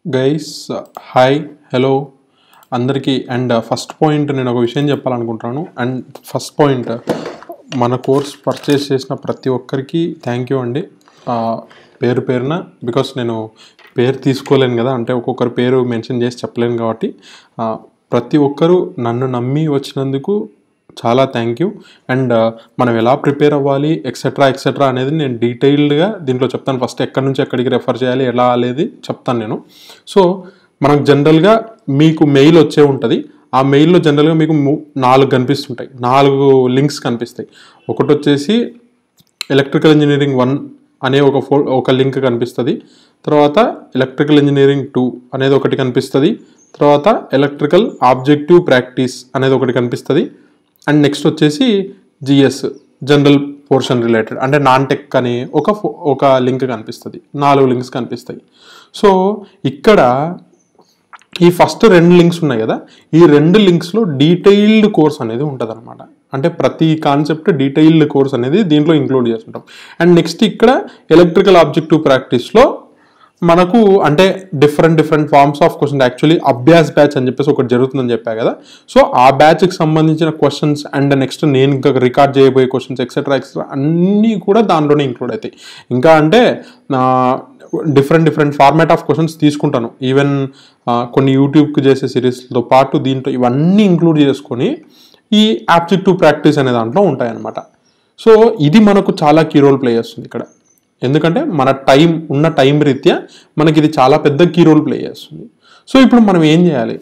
guys hi hello అందరికీ and first point నేను ఒక విషయం చెప్పాలనుకుంటున్నాను అండ్ ఫస్ట్ పాయింట్ మన కోర్స్ పర్చేస్ చేసిన ప్రతి ఒక్కరికి థ్యాంక్ యూ అండి ఆ, పేరు పేరున బికాస్ నేను పేరు తీసుకోలేను కదా అంటే ఒక్కొక్కరి పేరు మెన్షన్ చేసి చెప్పలేను కాబట్టి ఆ, ప్రతి ఒక్కరూ నన్ను నమ్మి వచ్చినందుకు చాలా థ్యాంక్ యూ అండ్ మనం ఎలా ప్రిపేర్ అవ్వాలి ఎక్సెట్రా ఎక్సెట్రా అనేది నేను డీటెయిల్డ్గా దీంట్లో చెప్తాను ఫస్ట్ ఎక్కడి నుంచి ఎక్కడికి రెఫర్ చేయాలి ఎలా అనేది చెప్తాను నేను సో మనకు జనరల్గా మీకు మెయిల్ వచ్చే ఉంటుంది ఆ మెయిల్లో జనరల్గా మీకు ము- నాలుగు కనిపిస్తుంటాయి నాలుగు లింక్స్ కనిపిస్తాయి ఒకటి వచ్చేసి ఎలక్ట్రికల్ ఇంజనీరింగ్ వన్ అనే ఒక ఫో ఒక లింక్ కనిపిస్తుంది తర్వాత ఎలక్ట్రికల్ ఇంజనీరింగ్ టూ అనేది ఒకటి కనిపిస్తుంది తర్వాత ఎలక్ట్రికల్ ఆబ్జెక్టివ్ ప్రాక్టీస్ అనేది ఒకటి కనిపిస్తుంది అండ్ నెక్స్ట్ వచ్చేసి జిఎస్ జనరల్ పోర్షన్ రిలేటెడ్ అంటే నాన్ టెక్ అని ఒక ఫో- ఒక లింక్ కనిపిస్తుంది నాలుగు లింక్స్ కనిపిస్తాయి సో ఇక్కడ ఈ ఫస్ట్ రెండు లింక్స్ ఉన్నాయి కదా ఈ రెండు లింక్స్లో డీటెయిల్డ్ కోర్స్ అనేది ఉంటుంది అనమాట అంటే ప్రతి కాన్సెప్ట్ డీటెయిల్డ్ కోర్స్ అనేది దీంట్లో ఇంక్లూడ్ చేస్తుంటాం అండ్ నెక్స్ట్ ఇక్కడ ఎలక్ట్రికల్ ఆబ్జెక్టివ్ ప్రాక్టీస్లో మనకు అంటే different different forms of question actually Abhyas batch అని చెప్పేసి ఒకటి జరుగుతుందని చెప్పా కదా సో ఆ బ్యాచ్కి సంబంధించిన క్వశ్చన్స్ అండ్ నెక్స్ట్ నేను ఇంకా రికార్డ్ చేయబోయే క్వశ్చన్స్ ఎక్సెట్రా ఎక్సెట్రా అన్నీ కూడా దానిలోనే ఇంక్లూడ్ అవుతాయి ఇంకా అంటే different different format of questions తీసుకుంటాను ఈవెన్ కొన్ని యూట్యూబ్కి చేసే సిరీస్తో పాటు దీంట్లో ఇవన్నీ ఇంక్లూడ్ చేసుకొని ఈ ఆబ్జెక్టివ్ ప్రాక్టీస్ అనే దాంట్లో ఉంటాయన్నమాట సో ఇది మనకు చాలా కీ రోల్ ప్లే చేస్తుంది ఇక్కడ ఎందుకంటే మన టైం ఉన్న టైం రీత్యా మనకి ఇది చాలా పెద్ద కీ రోల్ ప్లే చేస్తుంది సో ఇప్పుడు మనం ఏం చేయాలి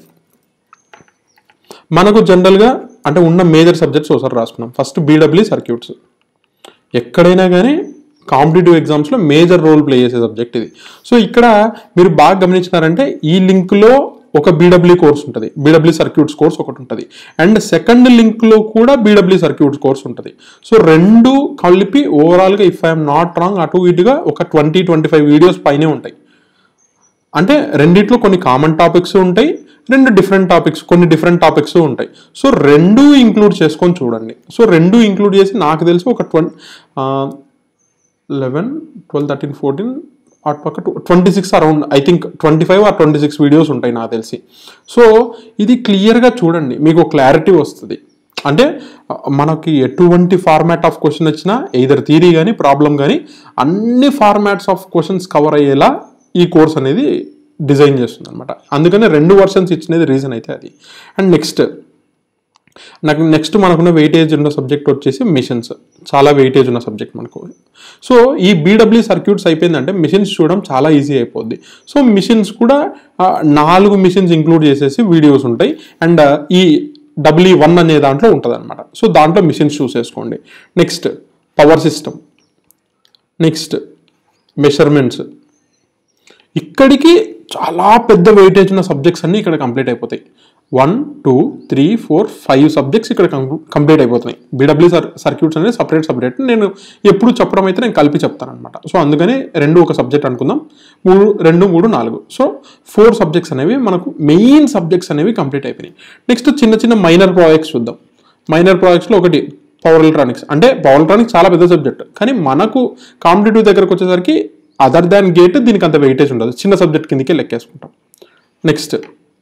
మనకు జనరల్గా అంటే ఉన్న మేజర్ సబ్జెక్ట్స్ ఒకసారి రాసుకున్నాం ఫస్ట్ బీడబ్ల్యూ సర్క్యూట్స్ ఎక్కడైనా కానీ కాంపిటేటివ్ ఎగ్జామ్స్లో మేజర్ రోల్ ప్లే చేసే సబ్జెక్ట్ ఇది సో ఇక్కడ మీరు బాగా గమనించినారంటే ఈ లింక్లో ఒక బీడబ్ల్యూ కోర్స్ ఉంటుంది బీడబ్ల్యూ సర్క్యూట్స్ కోర్స్ ఒకటి ఉంటుంది అండ్ సెకండ్ లింక్లో కూడా బీడబ్ల్యూ సర్క్యూట్స్ కోర్స్ ఉంటుంది సో రెండు కలిపి ఓవరాల్గా ఇఫ్ ఐఎమ్ నాట్ రాంగ్ అటు ఇటుగా ఒక ట్వంటీ ట్వంటీ ఫైవ్ వీడియోస్ పైనే ఉంటాయి అంటే రెండిట్లో కొన్ని కామన్ టాపిక్స్ ఉంటాయి రెండు డిఫరెంట్ టాపిక్స్ కొన్ని డిఫరెంట్ టాపిక్స్ ఉంటాయి సో రెండు ఇంక్లూడ్ చేసుకొని చూడండి సో రెండు ఇంక్లూడ్ చేసి నాకు తెలిసి ఒక twenty eleven twelve thirteen fourteen అటు పక్క twenty six around I think twenty five or twenty six videos ఉంటాయి నాకు తెలిసి సో ఇది క్లియర్గా చూడండి మీకు క్లారిటీ వస్తుంది అంటే ఆ, మనకి ఎటువంటి ఫార్మాట్ ఆఫ్ క్వశ్చన్ వచ్చినా ఎయిదర్ థీరీ కానీ ప్రాబ్లం కానీ అన్ని ఫార్మాట్స్ ఆఫ్ క్వశ్చన్స్ కవర్ అయ్యేలా ఈ కోర్స్ అనేది డిజైన్ చేస్తుంది అనమాట అందుకనే రెండు వర్షన్స్ ఇచ్చినది రీజన్ అయితే అది అండ్ నెక్స్ట్ నాకు నెక్స్ట్ మనకున్న వెయిటేజ్ ఉన్న సబ్జెక్ట్ వచ్చేసి మిషన్స్ చాలా వెయిటేజ్ ఉన్న సబ్జెక్ట్ మనకు సో ఈ బీడబ్ల్యూ సర్క్యూట్స్ అయిపోయిందంటే మిషన్స్ చూడడం చాలా ఈజీ అయిపోద్ది సో మిషన్స్ కూడా ఆ, నాలుగు మిషన్స్ ఇంక్లూడ్ చేసేసి వీడియోస్ ఉంటాయి అండ్ ఈ డబ్ల్యూ వన్ అనే దాంట్లో ఉంటుంది అనమాట సో దాంట్లో మిషన్స్ చూసేసుకోండి next power system next measurements ఇక్కడికి చాలా పెద్ద వెయిటేజ్ ఉన్న సబ్జెక్ట్స్ అన్నీ ఇక్కడ కంప్లీట్ అయిపోతాయి one two three four five subjects ఇక్కడ కంప్లీట్ అయిపోతున్నాయి బీడబ్ల్యూ సర్ సర్క్యూట్స్ అనేది సపరేట్ సపరేట్ నేను ఎప్పుడు చెప్పడం అయితే నేను కలిపి చెప్తాను అనమాట సో అందుకని రెండు ఒక సబ్జెక్ట్ అనుకుందాం మూడు రెండు మూడు నాలుగు సో ఫోర్ సబ్జెక్ట్స్ అనేవి మనకు మెయిన్ సబ్జెక్ట్స్ అనేవి కంప్లీట్ అయిపోయినాయి నెక్స్ట్ చిన్న చిన్న మైనర్ ప్రాజెక్ట్స్ చూద్దాం మైనర్ ప్రాజెక్ట్స్లో ఒకటి పవర్ ఎలక్ట్రానిక్స్ అంటే పవర్ ఎలక్ట్రానిక్స్ చాలా పెద్ద సబ్జెక్ట్ కానీ మనకు కాంపిటేటివ్ దగ్గరకు వచ్చేసరికి అదర్ దాన్ గేట్ దీనికి అంత వెయిటేజ్ ఉండదు చిన్న సబ్జెక్ట్ కిందకే లెక్కేసుకుంటాం నెక్స్ట్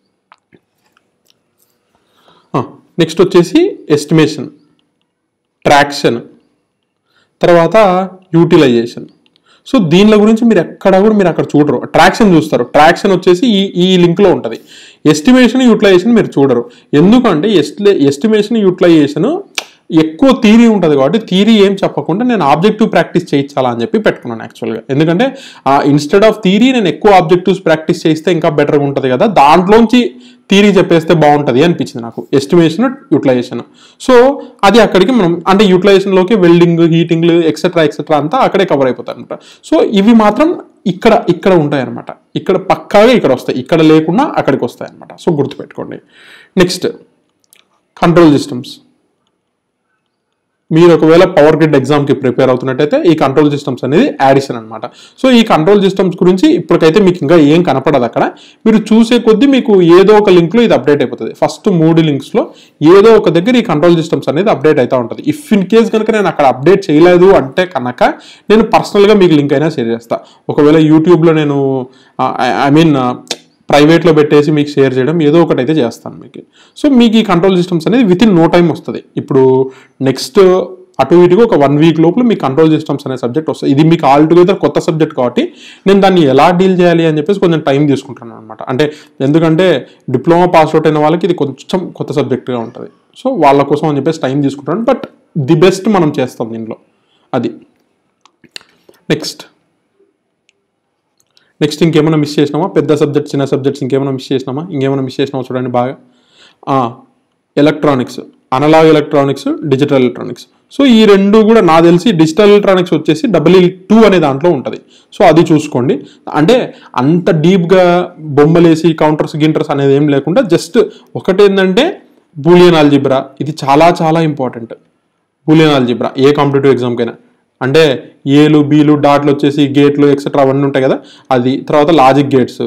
నెక్స్ట్ వచ్చేసి ఎస్టిమేషన్ ట్రాక్షన్ తర్వాత యూటిలైజేషన్ సో దీనిల గురించి మీరు ఎక్కడ కూడా మీరు అక్కడ చూడరు ట్రాక్షన్ చూస్తారు ట్రాక్షన్ వచ్చేసి ఈ ఈ లింక్లో ఉంటుంది ఎస్టిమేషన్ యూటిలైజేషన్ మీరు చూడరు ఎందుకంటే ఎస్టి ఎస్టిమేషన్ యూటిలైజేషన్ ఎక్కువ థీరీ ఉంటుంది కాబట్టి థీరీ ఏం చెప్పకుండా నేను ఆబ్జెక్టివ్ ప్రాక్టీస్ చేయించాలా అని చెప్పి పెట్టుకున్నాను యాక్చువల్గా ఎందుకంటే ఇన్స్టెడ్ ఆఫ్ థీరీ నేను ఎక్కువ ఆబ్జెక్టివ్స్ ప్రాక్టీస్ చేస్తే ఇంకా బెటర్గా ఉంటుంది కదా దాంట్లోంచి థీరీ చెప్పేస్తే బాగుంటుంది అనిపించింది నాకు ఎస్టిమేషన్ యూటిలైజేషన్ సో అది అక్కడికి మనం అంటే యూటిలైజేషన్లోకి వెల్డింగ్ హీటింగ్ ఎక్సెట్రా ఎక్సెట్రా అంతా అక్కడే కవర్ అయిపోతాయి అనమాట సో ఇవి మాత్రం ఇక్కడ ఇక్కడ ఉంటాయి అనమాట ఇక్కడ పక్కాగా ఇక్కడ వస్తాయి ఇక్కడ లేకుండా అక్కడికి వస్తాయి అనమాట సో గుర్తుపెట్టుకోండి నెక్స్ట్ కంట్రోల్ సిస్టమ్స్ మీరు ఒకవేళ పవర్ గ్రిడ్ ఎగ్జామ్కి ప్రిపేర్ అవుతున్నట్టయితే ఈ కంట్రోల్ సిస్టమ్స్ అనేది యాడిషన్ అనమాట సో ఈ కంట్రోల్ సిస్టమ్స్ గురించి ఇప్పటికైతే మీకు ఇంకా ఏం కనపడదు అక్కడ మీరు చూసే కొద్దీ మీకు ఏదో ఒక లింక్లో ఇది అప్డేట్ అయిపోతుంది ఫస్ట్ మూడు లింక్స్లో ఏదో ఒక దగ్గర ఈ కంట్రోల్ సిస్టమ్స్ అనేది అప్డేట్ అవుతూ ఉంటుంది ఇఫ్ ఇన్ కేస్ కనుక నేను అక్కడ అప్డేట్ చేయలేదు అంటే కనుక నేను పర్సనల్గా మీకు లింక్ అయినా షేర్ చేస్తా ఒకవేళ యూట్యూబ్లో నేను ఐ మీన్ ప్రైవేట్లో పెట్టేసి మీకు షేర్ చేయడం ఏదో ఒకటి అయితే చేస్తాను మీకు సో మీకు ఈ కంట్రోల్ సిస్టమ్స్ అనేది విత్ ఇన్ నో టైం వస్తుంది ఇప్పుడు నెక్స్ట్ అటు ఇటుగా ఒక వన్ వీక్ లోపల మీ కంట్రోల్ సిస్టమ్స్ అనే సబ్జెక్ట్ వస్తుంది ఇది మీకు ఆల్ టుగెదర్ కొత్త సబ్జెక్ట్ కాబట్టి నేను దాన్ని ఎలా డీల్ చేయాలి అని చెప్పేసి కొంచెం టైం తీసుకుంటాను అనమాట అంటే ఎందుకంటే డిప్లొమా పాస్ అవుట్ అయిన వాళ్ళకి ఇది కొంచెం కొత్త సబ్జెక్ట్గా ఉంటుంది సో వాళ్ళ కోసం అని చెప్పేసి టైం తీసుకుంటాను బట్ ది బెస్ట్ మనం చేస్తాం దీనిలో అది నెక్స్ట్ నెక్స్ట్ ఇంకేమైనా మిస్ చేసినామా పెద్ద సబ్జెక్ట్ చిన్న సబ్జెక్ట్స్ ఇంకేమైనా మిస్ చేసినామా ఇంకేమైనా మిస్ చేసినామా చూడండి బాగా electronics analog electronics digital electronics so ఈ రెండు కూడా నా తెలిసి డిజిటల్ ఎలక్ట్రానిక్స్ వచ్చేసి డబుల్ టూ అనే దాంట్లో ఉంటుంది సో అది చూసుకోండి అంటే అంత డీప్గా బొమ్మలేసి కౌంటర్స్ గింటర్స్ అనేది ఏం లేకుండా జస్ట్ ఒకటేంటంటే బూలియన్ ఆల్జిబ్రా ఇది చాలా చాలా ఇంపార్టెంట్ బూలియన్ ఆల్జిబ్రా ఏ కాంపిటేటివ్ ఎగ్జామ్కైనా అంటే ఏలు బీలు డాట్లు వచ్చేసి గేట్లు ఎక్సెట్రా అవన్నీ ఉంటాయి కదా అది తర్వాత లాజిక్ గేట్స్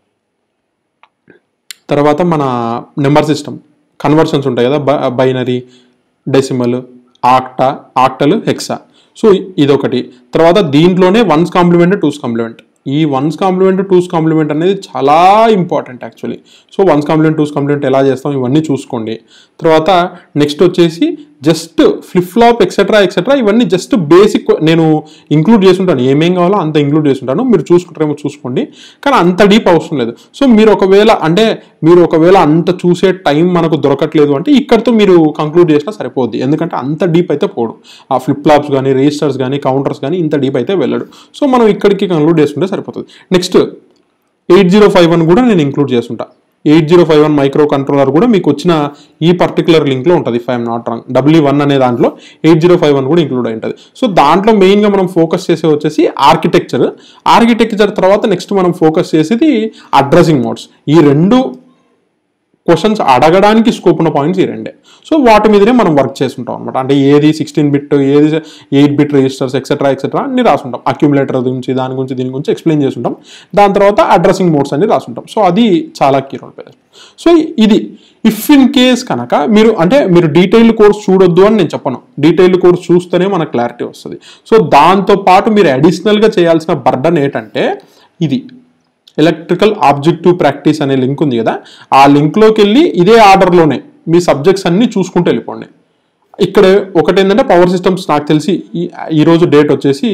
తర్వాత మన నెంబర్ సిస్టమ్ కన్వర్షన్స్ ఉంటాయి కదా binary decimal octa octal hexa so ఇదొకటి తర్వాత దీంట్లోనే వన్స్ కాంప్లిమెంట్ టూస్ కాంప్లిమెంట్ ఈ వన్స్ కాంప్లిమెంట్ టూస్ కాంప్లిమెంట్ అనేది చాలా ఇంపార్టెంట్ actually so one's complement two's complement ఎలా చేస్తాం ఇవన్నీ చూసుకోండి తర్వాత నెక్స్ట్ వచ్చేసి just flip flop etcetera etcetera ఇవన్నీ జస్ట్ బేసిక్ నేను ఇంక్లూడ్ చేసుంటాను ఏమేం కావాలో అంత ఇంక్లూడ్ చేసుంటాను మీరు చూసుకుంటారేమో చూసుకోండి కానీ అంత డీప్ అవసరం లేదు సో మీరు ఒకవేళ అంటే మీరు ఒకవేళ అంత చూసే టైం మనకు దొరకట్లేదు అంటే ఇక్కడితో మీరు కంక్లూడ్ చేసినా సరిపోద్ది ఎందుకంటే అంత డీప్ అయితే పోడు ఆ ఫ్లిప్ ఫ్లాప్స్ కానీ రిజిస్టర్స్ కానీ కౌంటర్స్ కానీ ఇంత డీప్ అయితే వెళ్ళడు సో మనం ఇక్కడికి కంక్లూడ్ చేసుకుంటే సరిపోతుంది next eight zero five one కూడా నేను ఇంక్లూడ్ చేసుకుంటా eight zero five one microcontroller కూడా మీకు వచ్చిన ఈ పర్టికులర్ లింక్లో ఉంటుంది if I'm not wrong W one అనే దాంట్లో ఎయిట్ జీరో ఫైవ్ వన్ కూడా ఇంక్లూడ్ అయి ఉంటుంది సో దాంట్లో మెయిన్గా మనం ఫోకస్ చేసే వచ్చేసి ఆర్కిటెక్చర్ ఆర్కిటెక్చర్ తర్వాత నెక్స్ట్ మనం ఫోకస్ చేసేది అడ్రసింగ్ మోడ్స్ ఈ రెండు క్వశ్చన్స్ అడగడానికి స్కోప్ ఉన్న పాయింట్స్ ఈ రెండే సో వాటి మీదనే మనం వర్క్ చేసుకుంటాం అనమాట అంటే ఏది సిక్స్టీన్ బిట్ ఏది eight bit registers etcetera etcetera అన్ని రాసుంటాం అక్యుములేటర్ గురించి దాని గురించి దీని గురించి ఎక్స్ప్లెయిన్ చేసుకుంటాం దాని తర్వాత అడ్రసింగ్ మోడ్స్ అన్ని రాసుంటాం సో అది చాలా కీ రోల్ ప్లే సో ఇది ఇఫ్ ఇన్ కేస్ కనుక మీరు అంటే మీరు డీటెయిల్డ్ కోర్స్ చూడొద్దు అని నేను చెప్పను డీటెయిల్డ్ కోర్స్ చూస్తేనే మనకు క్లారిటీ వస్తుంది సో దాంతో పాటు మీరు అడిషనల్గా చేయాల్సిన బర్డన్ ఏంటంటే ఇది ఎలక్ట్రికల్ ఆబ్జెక్టివ్ ప్రాక్టీస్ అనే లింక్ ఉంది కదా ఆ లింక్లోకి వెళ్ళి ఇదే ఆర్డర్లోనే మీ సబ్జెక్ట్స్ అన్ని చూసుకుంటూ వెళ్ళిపోండి ఇక్కడ ఒకటి ఏంటంటే పవర్ సిస్టమ్స్ నాకు తెలిసి ఈ ఈరోజు డేట్ వచ్చేసి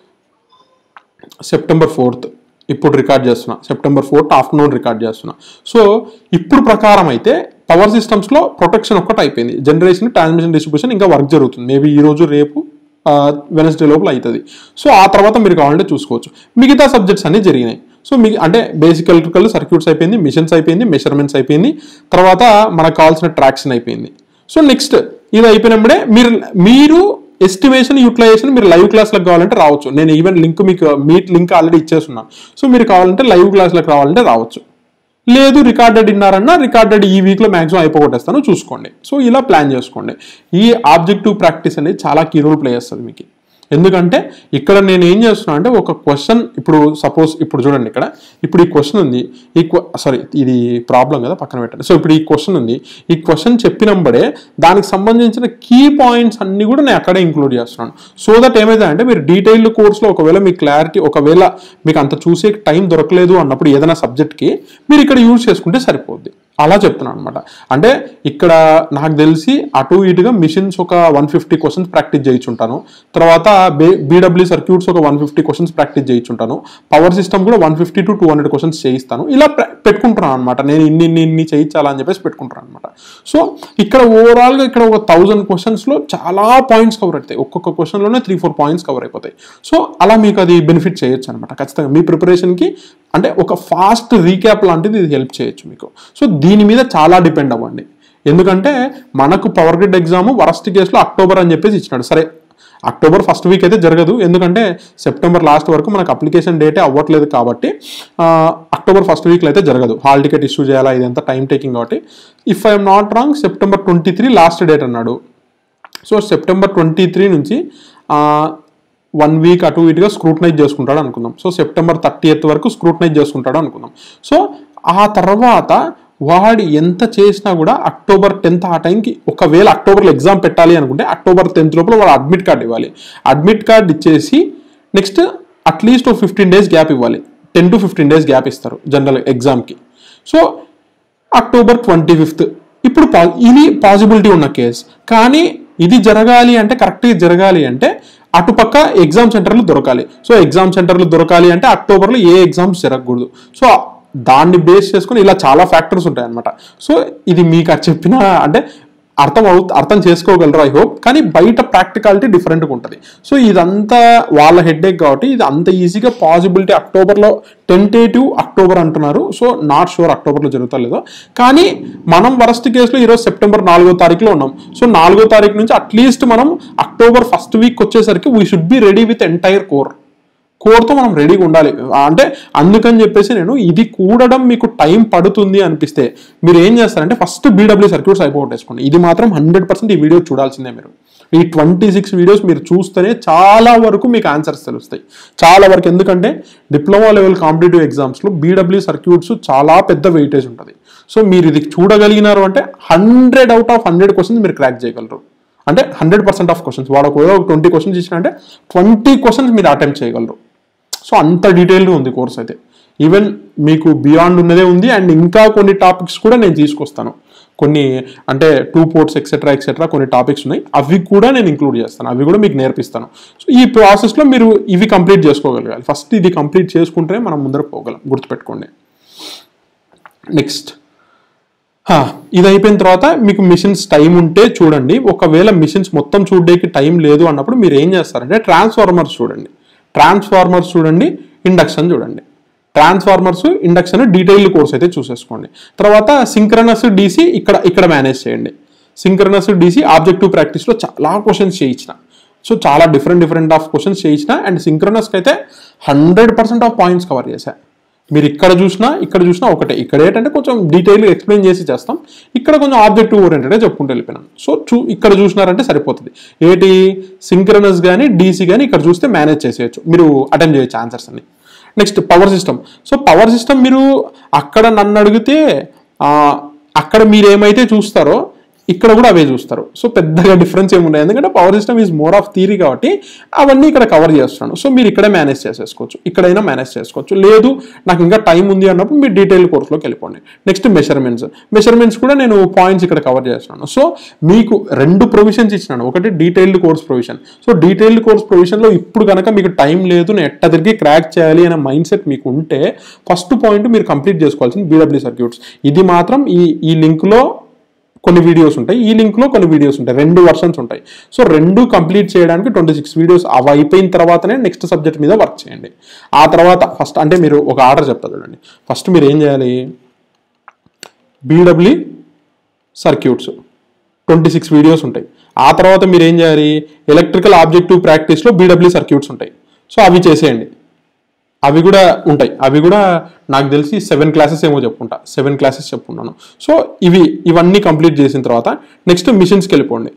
సెప్టెంబర్ ఫోర్త్ ఇప్పుడు రికార్డ్ చేస్తున్నా సెప్టెంబర్ ఫోర్త్ ఆఫ్టర్నూన్ రికార్డ్ చేస్తున్నా సో ఇప్పుడు ప్రకారం అయితే పవర్ సిస్టమ్స్లో ప్రొటెక్షన్ ఒక్కటి అయిపోయింది జనరేషన్ ట్రాన్స్మిషన్ డిస్ట్రిబ్యూషన్ ఇంకా వర్క్ జరుగుతుంది మేబీ ఈ రోజు రేపు వెనస్డే లోపల అవుతుంది సో ఆ తర్వాత మీరు కావాలంటే చూసుకోవచ్చు మిగతా సబ్జెక్ట్స్ అన్ని జరిగినాయి సో మీ అంటే బేసిక్ ఎలక్ట్రికల్ సర్క్యూట్స్ అయిపోయింది మిషన్స్ అయిపోయింది మెషర్మెంట్స్ అయిపోయింది తర్వాత మనకు కావాల్సిన ట్రాక్షన్ అయిపోయింది సో నెక్స్ట్ ఇది అయిపోయినప్పుడే మీరు మీరు ఎస్టిమేషన్ యూటిలైజేషన్ మీరు లైవ్ క్లాస్లకు కావాలంటే రావచ్చు నేను ఈవెన్ లింక్ మీకు మీట్ లింక్ ఆల్రెడీ ఇచ్చేస్తున్నాను సో మీరు కావాలంటే లైవ్ క్లాస్లకు రావాలంటే రావచ్చు లేదు రికార్డెడ్ ఇన్నారన్నా రికార్డెడ్ ఈ వీక్లో మ్యాక్సిమం అయిపోగొట్టేస్తాను చూసుకోండి సో ఇలా ప్లాన్ చేసుకోండి ఈ ఆబ్జెక్టివ్ ప్రాక్టీస్ అనేది చాలా కీ రోల్ ప్లే చేస్తుంది మీకు ఎందుకంటే ఇక్కడ నేను ఏం చేస్తున్నా అంటే ఒక క్వశ్చన్ ఇప్పుడు సపోజ్ ఇప్పుడు చూడండి ఇక్కడ ఇప్పుడు ఈ క్వశ్చన్ ఉంది ఈ సారీ ఇది ప్రాబ్లం కదా పక్కన పెట్టండి సో ఇప్పుడు ఈ క్వశ్చన్ ఉంది ఈ క్వశ్చన్ చెప్పినప్పుడే దానికి సంబంధించిన కీ పాయింట్స్ అన్ని కూడా నేను అక్కడే ఇంక్లూడ్ చేస్తున్నాను సో దట్ ఏమైతే అంటే మీరు డీటెయిల్డ్ కోర్స్లో ఒకవేళ మీ క్లారిటీ ఒకవేళ మీకు అంత చూసే టైం దొరకలేదు అన్నప్పుడు ఏదైనా సబ్జెక్ట్కి మీరు ఇక్కడ యూజ్ చేసుకుంటే సరిపోద్ది అలా చెప్తున్నాను అనమాట అంటే ఇక్కడ నాకు తెలిసి అటు ఇటుగా మిషన్స్ ఒక వన్ ఫిఫ్టీ క్వశ్చన్స్ ప్రాక్టీస్ చేయించుంటాను తర్వాత బే బీడబ్ల్యూ సర్క్యూట్స్ ఒక వన్ ఫిఫ్టీ క్వశ్చన్స్ ప్రాక్టీస్ చేయించుంటాను పవర్ సిస్టమ్ కూడా one fifty to two hundred questions చేయిస్తాను ఇలా ప్ర- పెట్టుకుంటున్నాను అనమాట నేను ఇన్ని ఇన్ని ఇన్ని చేయించాలని చెప్పేసి పెట్టుకుంటున్నాను అనమాట సో ఇక్కడ ఓవరాల్గా ఇక్కడ ఒక థౌజండ్ క్వశ్చన్స్లో చాలా పాయింట్స్ కవర్ అవుతాయి ఒక్కొక్క క్వశ్చన్లోనే త్రీ ఫోర్ పాయింట్స్ కవర్ అయిపోతాయి సో అలా మీకు అది బెనిఫిట్ చేయొచ్చు అనమాట ఖచ్చితంగా మీ ప్రిపరేషన్కి అంటే ఒక ఫాస్ట్ రీక్యాప్ లాంటిది ఇది హెల్ప్ చేయొచ్చు మీకు సో దీని మీద చాలా డిపెండ్ అవ్వండి ఎందుకంటే మనకు పవర్ గ్రిడ్ ఎగ్జామ్ వరస్ట్ కేసులో అక్టోబర్ అని చెప్పేసి ఇచ్చినాడు సరే అక్టోబర్ ఫస్ట్ వీక్ అయితే జరగదు ఎందుకంటే సెప్టెంబర్ లాస్ట్ వరకు మనకు అప్లికేషన్ డేటే అవ్వట్లేదు కాబట్టి ఆ, అక్టోబర్ ఫస్ట్ వీక్లో అయితే జరగదు హాల్ టికెట్ ఇష్యూ చేయాలా ఇదంతా టైం టేకింగ్ కాబట్టి if I'm not wrong September twenty three last date అన్నాడు సో సెప్టెంబర్ ట్వంటీ త్రీ నుంచి వన్ వీక్ అటు ఇటుగా స్క్రూటనైజ్ చేసుకుంటాడు అనుకుందాం సో సెప్టెంబర్ థర్టీ ఎయిత్ వరకు స్క్రూటనైజ్ చేసుకుంటాడు అనుకుందాం సో ఆ తర్వాత వాడు ఎంత చేసినా కూడా అక్టోబర్ టెన్త్ ఆ టైంకి ఒకవేళ అక్టోబర్లో ఎగ్జామ్ పెట్టాలి అనుకుంటే అక్టోబర్ టెన్త్ లోపల వాడు అడ్మిట్ కార్డ్ ఇవ్వాలి అడ్మిట్ కార్డ్ ఇచ్చేసి నెక్స్ట్ అట్లీస్ట్ ఒక ఫిఫ్టీన్ డేస్ గ్యాప్ ఇవ్వాలి ten to fifteen days gap ఇస్తారు జనరల్ ఎగ్జామ్కి సో అక్టోబర్ ట్వంటీ ఫిఫ్త్ ఇప్పుడు పా- ఇది పాసిబిలిటీ ఉన్న కేసు కానీ ఇది జరగాలి అంటే కరెక్ట్గా జరగాలి అంటే అటుపక్క ఎగ్జామ్ సెంటర్లు దొరకాలి సో ఎగ్జామ్ సెంటర్లు దొరకాలి అంటే అక్టోబర్లో ఏ ఎగ్జామ్స్ జరగకూడదు సో దాన్ని బేస్ చేసుకుని ఇలా చాలా ఫ్యాక్టర్స్ ఉంటాయి అనమాట సో ఇది మీకు అది చెప్పిన అంటే అర్థం అవు అర్థం చేసుకోగలరు ఐ హోప్ కానీ బయట ప్రాక్టికాలిటీ డిఫరెంట్గా ఉంటుంది సో ఇదంతా వాళ్ళ హెడ్ఏక్ కాబట్టి ఇది అంత ఈజీగా పాసిబిలిటీ అక్టోబర్లో టెంటేటివ్ అక్టోబర్ అంటున్నారు సో నాట్ షూర్ అక్టోబర్లో జరుగుతా లేదో కానీ మనం వరస్ట్ కేసులో ఈరోజు సెప్టెంబర్ నాలుగో తారీఖులో ఉన్నాం సో నాలుగో తారీఖు నుంచి అట్లీస్ట్ మనం అక్టోబర్ ఫస్ట్ వీక్ వచ్చేసరికి we should be ready with entire core కోర్తో మనం రెడీగా ఉండాలి అంటే అందుకని చెప్పేసి నేను ఇది కూడడం మీకు టైం పడుతుంది అనిపిస్తే మీరు ఏం చేస్తారంటే ఫస్ట్ బీడబ్ల్యూ సర్క్యూట్స్ అయిపోగొట్టేసుకోండి ఇది మాత్రం హండ్రెడ్ పర్సెంట్ ఈ వీడియో చూడాల్సిందే మీరు ఈ ట్వంటీ సిక్స్ వీడియోస్ మీరు చూస్తేనే చాలా వరకు మీకు ఆన్సర్స్ తెలుస్తాయి చాలా వరకు ఎందుకంటే డిప్లొమా లెవెల్ కాంపిటేటివ్ ఎగ్జామ్స్లో బీడబ్ల్యూ సర్క్యూట్స్ చాలా పెద్ద వెయిటేజ్ ఉంటుంది సో మీరు ఇది చూడగలిగినారు అంటే hundred out of hundred questions మీరు క్రాక్ చేయగలరు అంటే హండ్రెడ్ పర్సెంట్ ఆఫ్ క్వశ్చన్స్ వాడు ఒక ట్వంటీ క్వశ్చన్స్ ఇచ్చిన అంటే ట్వంటీ క్వశ్చన్స్ మీరు అటెంప్ట్ చేయగలరు సో అంత డీటెయిల్గా ఉంది కోర్స్ అయితే ఈవెన్ మీకు బియాండ్ ఉన్నదే ఉంది అండ్ ఇంకా కొన్ని టాపిక్స్ కూడా నేను తీసుకొస్తాను కొన్ని అంటే టూ పోర్ట్స్ ఎక్సెట్రా ఎక్సెట్రా కొన్ని టాపిక్స్ ఉన్నాయి అవి కూడా నేను ఇంక్లూడ్ చేస్తాను అవి కూడా మీకు నేర్పిస్తాను సో ఈ ప్రాసెస్లో మీరు ఇవి కంప్లీట్ చేసుకోగలగాలి ఫస్ట్ ఇది కంప్లీట్ చేసుకుంటేనే మనం ముందర పోగలం గుర్తుపెట్టుకోండి నెక్స్ట్ హా, ఇది అయిపోయిన తర్వాత మీకు మిషన్స్ టైం ఉంటే చూడండి ఒకవేళ మిషన్స్ మొత్తం చూడడానికి టైం లేదు అన్నప్పుడు మీరు ఏం చేస్తారంటే ట్రాన్స్ఫార్మర్స్ చూడండి ట్రాన్స్ఫార్మర్స్ చూడండి ఇండక్షన్ చూడండి ట్రాన్స్ఫార్మర్స్ ఇండక్షన్ డీటెయిల్ కోర్స్ అయితే చూసేసుకోండి తర్వాత సింక్రనస్ డీసీ ఇక్కడ ఇక్కడ మేనేజ్ చేయండి సింక్రనస్ డీసీ ఆబ్జెక్టివ్ ప్రాక్టీస్లో చాలా క్వశ్చన్స్ చేయించిన సో చాలా డిఫరెంట్ డిఫరెంట్ ఆఫ్ క్వశ్చన్స్ చేయించిన అండ్ సింక్రనస్కి అయితే hundred percent of points cover చేశా మీరు ఇక్కడ చూసినా ఇక్కడ చూసినా ఒకటే ఇక్కడ ఏంటంటే కొంచెం డీటెయిల్గా ఎక్స్ప్లెయిన్ చేసి చేస్తాం ఇక్కడ కొంచెం ఆబ్జెక్టివ్ ఓరియంటెడ్గా చెప్పుకుంటూ వెళ్ళిపోయినాను సో చూ ఇక్కడ చూసినారంటే సరిపోతుంది ఏటి సింక్రనస్ కానీ డీసీ కానీ ఇక్కడ చూస్తే మేనేజ్ చేసేయచ్చు మీరు అటెండ్ చేయొచ్చు ఆన్సర్స్ అన్ని next power system so power system మీరు అక్కడ నన్ను అడిగితే ఆ, అక్కడ మీరు ఏమైతే చూస్తారో ఇక్కడ కూడా అవే చూస్తారు సో పెద్దగా డిఫరెన్స్ ఏముండదు ఎందుకంటే power system is more of theory కాబట్టి అవన్నీ ఇక్కడ కవర్ చేస్తున్నాను సో మీరు ఇక్కడే మేనేజ్ చేసేసుకోవచ్చు ఇక్కడైనా మేనేజ్ చేసుకోవచ్చు లేదు నాకు ఇంకా టైం ఉంది అన్నప్పుడు మీరు డీటెయిల్ కోర్స్లోకి వెళ్ళిపోండి నెక్స్ట్ మెషర్మెంట్స్ మెషర్మెంట్స్ కూడా నేను పాయింట్స్ ఇక్కడ కవర్ చేస్తున్నాను సో మీకు రెండు ప్రొవిజన్స్ ఇచ్చినాను ఒకటి detailed course provision so detailed course ప్రొవిజన్లో ఇప్పుడు కనుక మీకు టైం లేదు నేను ఎట్ట తిరిగి క్రాక్ చేయాలి అనే మైండ్ సెట్ మీకు ఉంటే ఫస్ట్ పాయింట్ మీరు కంప్లీట్ చేసుకోవాల్సింది బీడబ్ల్యూ సర్క్యూట్స్ ఇది మాత్రం ఈ ఈ లింక్లో కొన్ని వీడియోస్ ఉంటాయి ఈ లింక్లో కొన్ని వీడియోస్ ఉంటాయి రెండు వర్షన్స్ ఉంటాయి సో రెండు కంప్లీట్ చేయడానికి ట్వంటీ సిక్స్ వీడియోస్ అవి అయిపోయిన తర్వాతనే నెక్స్ట్ సబ్జెక్ట్ మీద వర్క్ చేయండి ఆ తర్వాత ఫస్ట్ అంటే మీరు ఒక ఆర్డర్ చెప్తా చూడండి ఫస్ట్ మీరు ఏం చేయాలి BW circuits twenty six videos ఉంటాయి ఆ తర్వాత మీరు ఏం చేయాలి ఎలక్ట్రికల్ ఆబ్జెక్టివ్ ప్రాక్టీస్లో బీడబ్ల్యూ సర్క్యూట్స్ ఉంటాయి సో అవి చేసేయండి అవి కూడా ఉంటాయి అవి కూడా నాకు తెలిసి సెవెన్ క్లాసెస్ ఏమో చెప్పుకుంటా సెవెన్ క్లాసెస్ చెప్పుకున్నాను సో ఇవి ఇవన్నీ కంప్లీట్ చేసిన తర్వాత నెక్స్ట్ మిషన్స్కి వెళ్ళిపోండి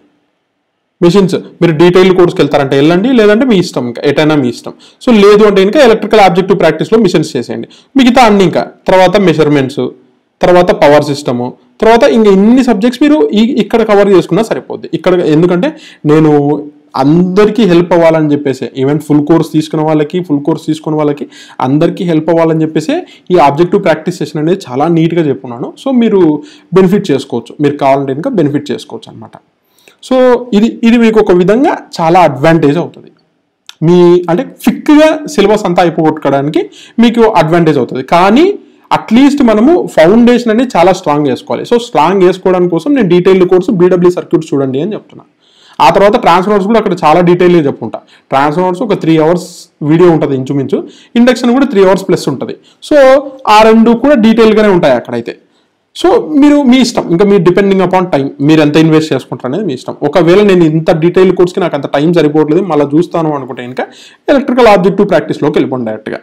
మిషన్స్ మీరు డీటెయిల్ కోర్స్కి వెళ్తారంటే వెళ్ళండి లేదంటే మీ ఇష్టం ఇంకా ఎటైనా మీ ఇష్టం సో లేదు అంటే ఇంకా ఎలక్ట్రికల్ ఆబ్జెక్టివ్ ప్రాక్టీస్లో మిషన్స్ చేసేయండి మిగతా అన్ని ఇంకా తర్వాత మెజర్మెంట్స్ తర్వాత పవర్ సిస్టము తర్వాత ఇంకా ఇన్ని సబ్జెక్ట్స్ మీరు ఈ ఇక్కడ కవర్ చేసుకున్నా సరిపోద్ది ఇక్కడ ఎందుకంటే నేను అందరికీ హెల్ప్ అవ్వాలని చెప్పేసి ఈవెన్ ఫుల్ కోర్స్ తీసుకున్న వాళ్ళకి ఫుల్ కోర్స్ తీసుకున్న వాళ్ళకి అందరికీ హెల్ప్ అవ్వాలని చెప్పేసి ఈ ఆబ్జెక్టివ్ ప్రాక్టీస్ సెషన్ అనేది చాలా నీట్గా చెప్పున్నాను సో మీరు బెనిఫిట్ చేసుకోవచ్చు మీరు కావాలంటే ఇంకా బెనిఫిట్ చేసుకోవచ్చు అనమాట సో ఇది ఇది మీకు ఒక విధంగా చాలా అడ్వాంటేజ్ అవుతుంది మీ అంటే క్విక్గా సిలబస్ అంతా అయిపోగొట్టుకోవడానికి మీకు అడ్వాంటేజ్ అవుతుంది కానీ అట్లీస్ట్ మనము ఫౌండేషన్ అనేది చాలా స్ట్రాంగ్ చేసుకోవాలి సో స్ట్రాంగ్ చేసుకోవడానికి కోసం నేను డీటెయిల్డ్ కోర్సు బీడబ్ల్యూ సర్క్యూట్ చూడండి అని చెప్తున్నా ఆ తర్వాత ట్రాన్స్ఫర్స్ కూడా అక్కడ చాలా డీటెయిల్గా చెప్పుకుంటా ట్రాన్స్ఫర్స్ ఒక త్రీ అవర్స్ వీడియో ఉంటుంది ఇంచుమించు ఇండక్షన్ కూడా త్రీ అవర్స్ ప్లస్ ఉంటుంది సో ఆ రెండు కూడా డీటెయిల్గానే ఉంటాయి అక్కడైతే సో మీరు మీ ఇష్టం ఇంకా మీరు డిపెండింగ్ అపాన్ టైం మీరు ఎంత ఇన్వెస్ట్ చేసుకుంటారు అనేది మీ ఇష్టం ఒకవేళ నేను ఇంత డీటెయిల్ కోర్స్కి నాకు అంత టైం సరిపోవట్లేదు మళ్ళీ చూస్తాను అనుకుంటే ఇంకా ఎలక్ట్రికల్ ఆబ్జెక్టివ్ ప్రాక్టీస్లోకి వెళ్ళిపోండి డైరెక్ట్గా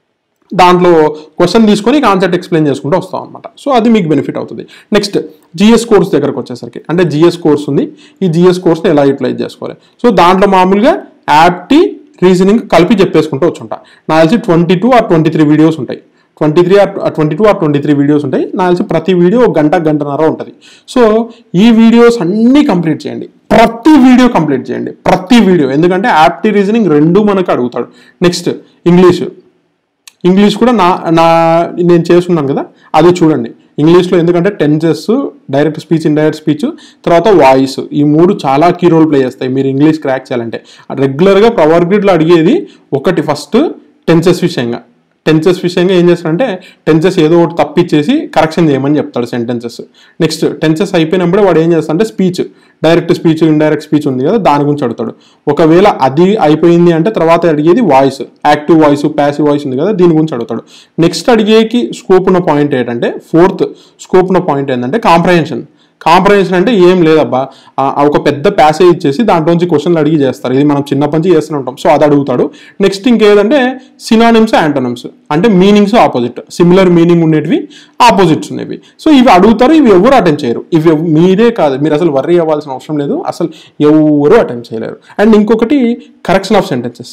దాంట్లో క్వశ్చన్ తీసుకొని కాన్సెప్ట్ ఎక్స్ప్లెయిన్ చేసుకుంటూ వస్తాం అనమాట సో అది మీకు బెనిఫిట్ అవుతుంది నెక్స్ట్ జిఎస్ కోర్స్ దగ్గరకు వచ్చేసరికి అంటే జిఎస్ కోర్స్ ఉంది ఈ జిఎస్ కోర్స్ని ఎలా యూటిలైజ్ చేసుకోవాలి సో దాంట్లో మామూలుగా యాప్టీ రీజనింగ్ కలిపి చెప్పేసుకుంటూ వచ్చుంటా నాకు తెలిసి twenty two or twenty three videos ఉంటాయి twenty three or twenty two or twenty three videos ఉంటాయి నాకు తెలిసి ప్రతి వీడియో ఒక గంట గంటన్నర ఉంటుంది సో ఈ వీడియోస్ అన్నీ కంప్లీట్ చేయండి ప్రతి వీడియో కంప్లీట్ చేయండి ప్రతి వీడియో ఎందుకంటే యాప్టీ రీజనింగ్ రెండు మనకు అడుగుతాడు నెక్స్ట్ ఇంగ్లీష్ ఇంగ్లీష్ కూడా నా నా నేను చేస్తున్నాను కదా అది చూడండి ఇంగ్లీష్లో ఎందుకంటే tenses direct speech indirect speech తర్వాత వాయిస్ ఈ మూడు చాలా కీ రోల్ ప్లే చేస్తాయి మీరు ఇంగ్లీష్ క్రాక్ చేయాలంటే రెగ్యులర్గా పవర్ గ్రిడ్లో అడిగేది ఒకటి ఫస్ట్ టెన్సెస్ విషయంగా టెన్సెస్ విషయంగా ఏం చేస్తాడంటే టెన్సెస్ ఏదో ఒకటి తప్పిచ్చేసి కరెక్షన్ చేయమని చెప్తాడు సెంటెన్సెస్ నెక్స్ట్ టెన్సెస్ అయిపోయినప్పుడు వాడు ఏం చేస్తాడంటే speech direct speech indirect speech ఉంది కదా దాని గురించి అడుగుతాడు ఒకవేళ అది అయిపోయింది అంటే తర్వాత అడిగేది voice active voice passive voice ఉంది కదా దీని గురించి అడుగుతాడు నెక్స్ట్ అడిగేకి స్కోప్ ఉన్న పాయింట్ ఏంటంటే ఫోర్త్ స్కోప్ ఉన్న పాయింట్ ఏంటంటే కాంప్రహెన్షన్ కాంప్రహెన్షన్ అంటే ఏం లేదబ్బా ఆ, ఆ ఒక పెద్ద ప్యాసేజ్ ఇచ్చేసి దాంట్లోంచి క్వశ్చన్లు అడిగి చేస్తారు ఇది మనం చిన్నప్పటి నుంచి చేస్తూనే ఉంటాం సో అది అడుగుతాడు నెక్స్ట్ ఇంకేదంటే సినానిమ్స్ యాంటోనమ్స్ అంటే మీనింగ్స్ ఆపోజిట్ సిమిలర్ మీనింగ్ ఉండేటివి ఆపోజిట్స్ ఉండేవి సో ఇవి అడుగుతారు ఇవి ఎవరు అటెంప్ట్ చేయరు ఇవి ఎవ్- మీరే కాదు మీరు అసలు వర్రీ అవ్వాల్సిన అవసరం లేదు అసలు ఎవరు అటెంప్ట్ చేయలేరు అండ్ ఇంకొకటి correction of sentences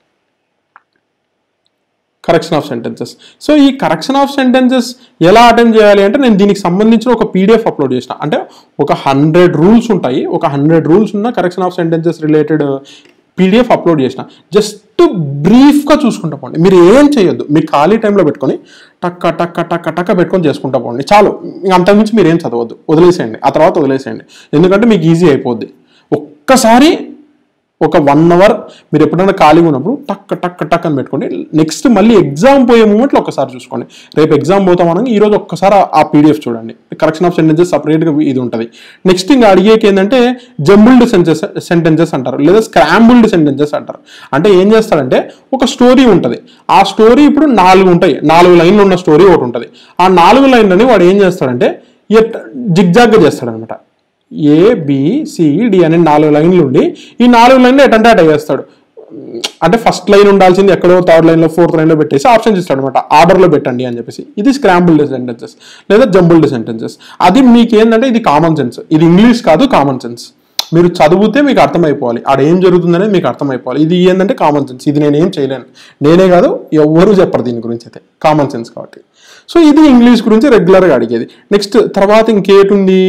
correction of sentences so ఈ కరెక్షన్ ఆఫ్ సెంటెన్సెస్ ఎలా అటెండ్ చేయాలి అంటే నేను దీనికి సంబంధించిన ఒక పీడిఎఫ్ అప్లోడ్ చేసిన అంటే ఒక హండ్రెడ్ రూల్స్ ఉంటాయి ఒక హండ్రెడ్ రూల్స్ ఉన్న correction of sentences related PDF upload చేసిన జస్ట్ బ్రీఫ్గా చూసుకుంటా పోండి మీరు ఏం చేయొద్దు మీ ఖాళీ టైంలో పెట్టుకొని టక్క టక్క టక్క టక్క పెట్టుకొని చేసుకుంటా పోండి చాలు ఇంక అంతకుమించి మీరు ఏం చదవద్దు వదిలేసేయండి ఆ తర్వాత వదిలేసేయండి ఎందుకంటే మీకు ఈజీ అయిపోద్ది ఒక్కసారి ఒక వన్ అవర్ మీరు ఎప్పుడైనా ఖాళీగా ఉన్నప్పుడు టక్ టక్ టక్ అని పెట్టుకోండి నెక్స్ట్ మళ్ళీ ఎగ్జామ్ పోయే మూమెంట్లో ఒకసారి చూసుకోండి రేపు ఎగ్జామ్ పోతాం అనగా ఈ రోజు ఒక్కసారి ఆ- ఆ పీడిఎఫ్ చూడండి కరెక్షన్ ఆఫ్ సెంటెన్సెస్ సపరేట్గా ఇది ఉంటుంది నెక్స్ట్ ఇంకా అడిగేకి ఏంటంటే జంబుల్డ్ సెంటెన్సెస్ సెంటెన్సెస్ అంటారు లేదా స్క్రాంబుల్డ్ సెంటెన్సెస్ అంటారు అంటే ఏం చేస్తారంటే ఒక స్టోరీ ఉంటుంది ఆ స్టోరీ ఇప్పుడు నాలుగు ఉంటాయి నాలుగు లైన్లు ఉన్న స్టోరీ ఒకటి ఉంటుంది ఆ నాలుగు లైన్లని వాడు ఏం చేస్తాడంటే జిగ్జాగ్గా చేస్తాడనమాట ఏ బి సి డి అనే నాలుగు లైన్లు ఉండి ఈ నాలుగు లైన్లు ఎటంటే అట వేస్తాడు అంటే ఫస్ట్ లైన్ ఉండాల్సింది ఎక్కడో థర్డ్ లైన్లో ఫోర్త్ లైన్లో పెట్టేసి ఆప్షన్స్ ఇస్తాడు అనమాట ఆర్డర్లో పెట్టండి అని చెప్పేసి ఇది స్క్రాంబుల్డ్ సెంటెన్సెస్ లేదా జంబుల్డ్ సెంటెన్సెస్ అది మీకు ఏంటంటే ఇది కామన్ సెన్స్ ఇది ఇంగ్లీష్ కాదు కామన్ సెన్స్ మీరు చదివితే మీకు అర్థమైపోవాలి ఆడ ఏం జరుగుతుందనేది మీకు అర్థమైపోవాలి ఇది ఏంటంటే కామన్ సెన్స్ ఇది నేనేం చేయలేను నేనే కాదు ఎవ్వరూ చెప్పరు దీని గురించి అయితే కామన్ సెన్స్ కాబట్టి సో ఇది ఇంగ్లీష్ గురించి రెగ్యులర్గా అడిగేది నెక్స్ట్ తర్వాత ఇంకేటుంది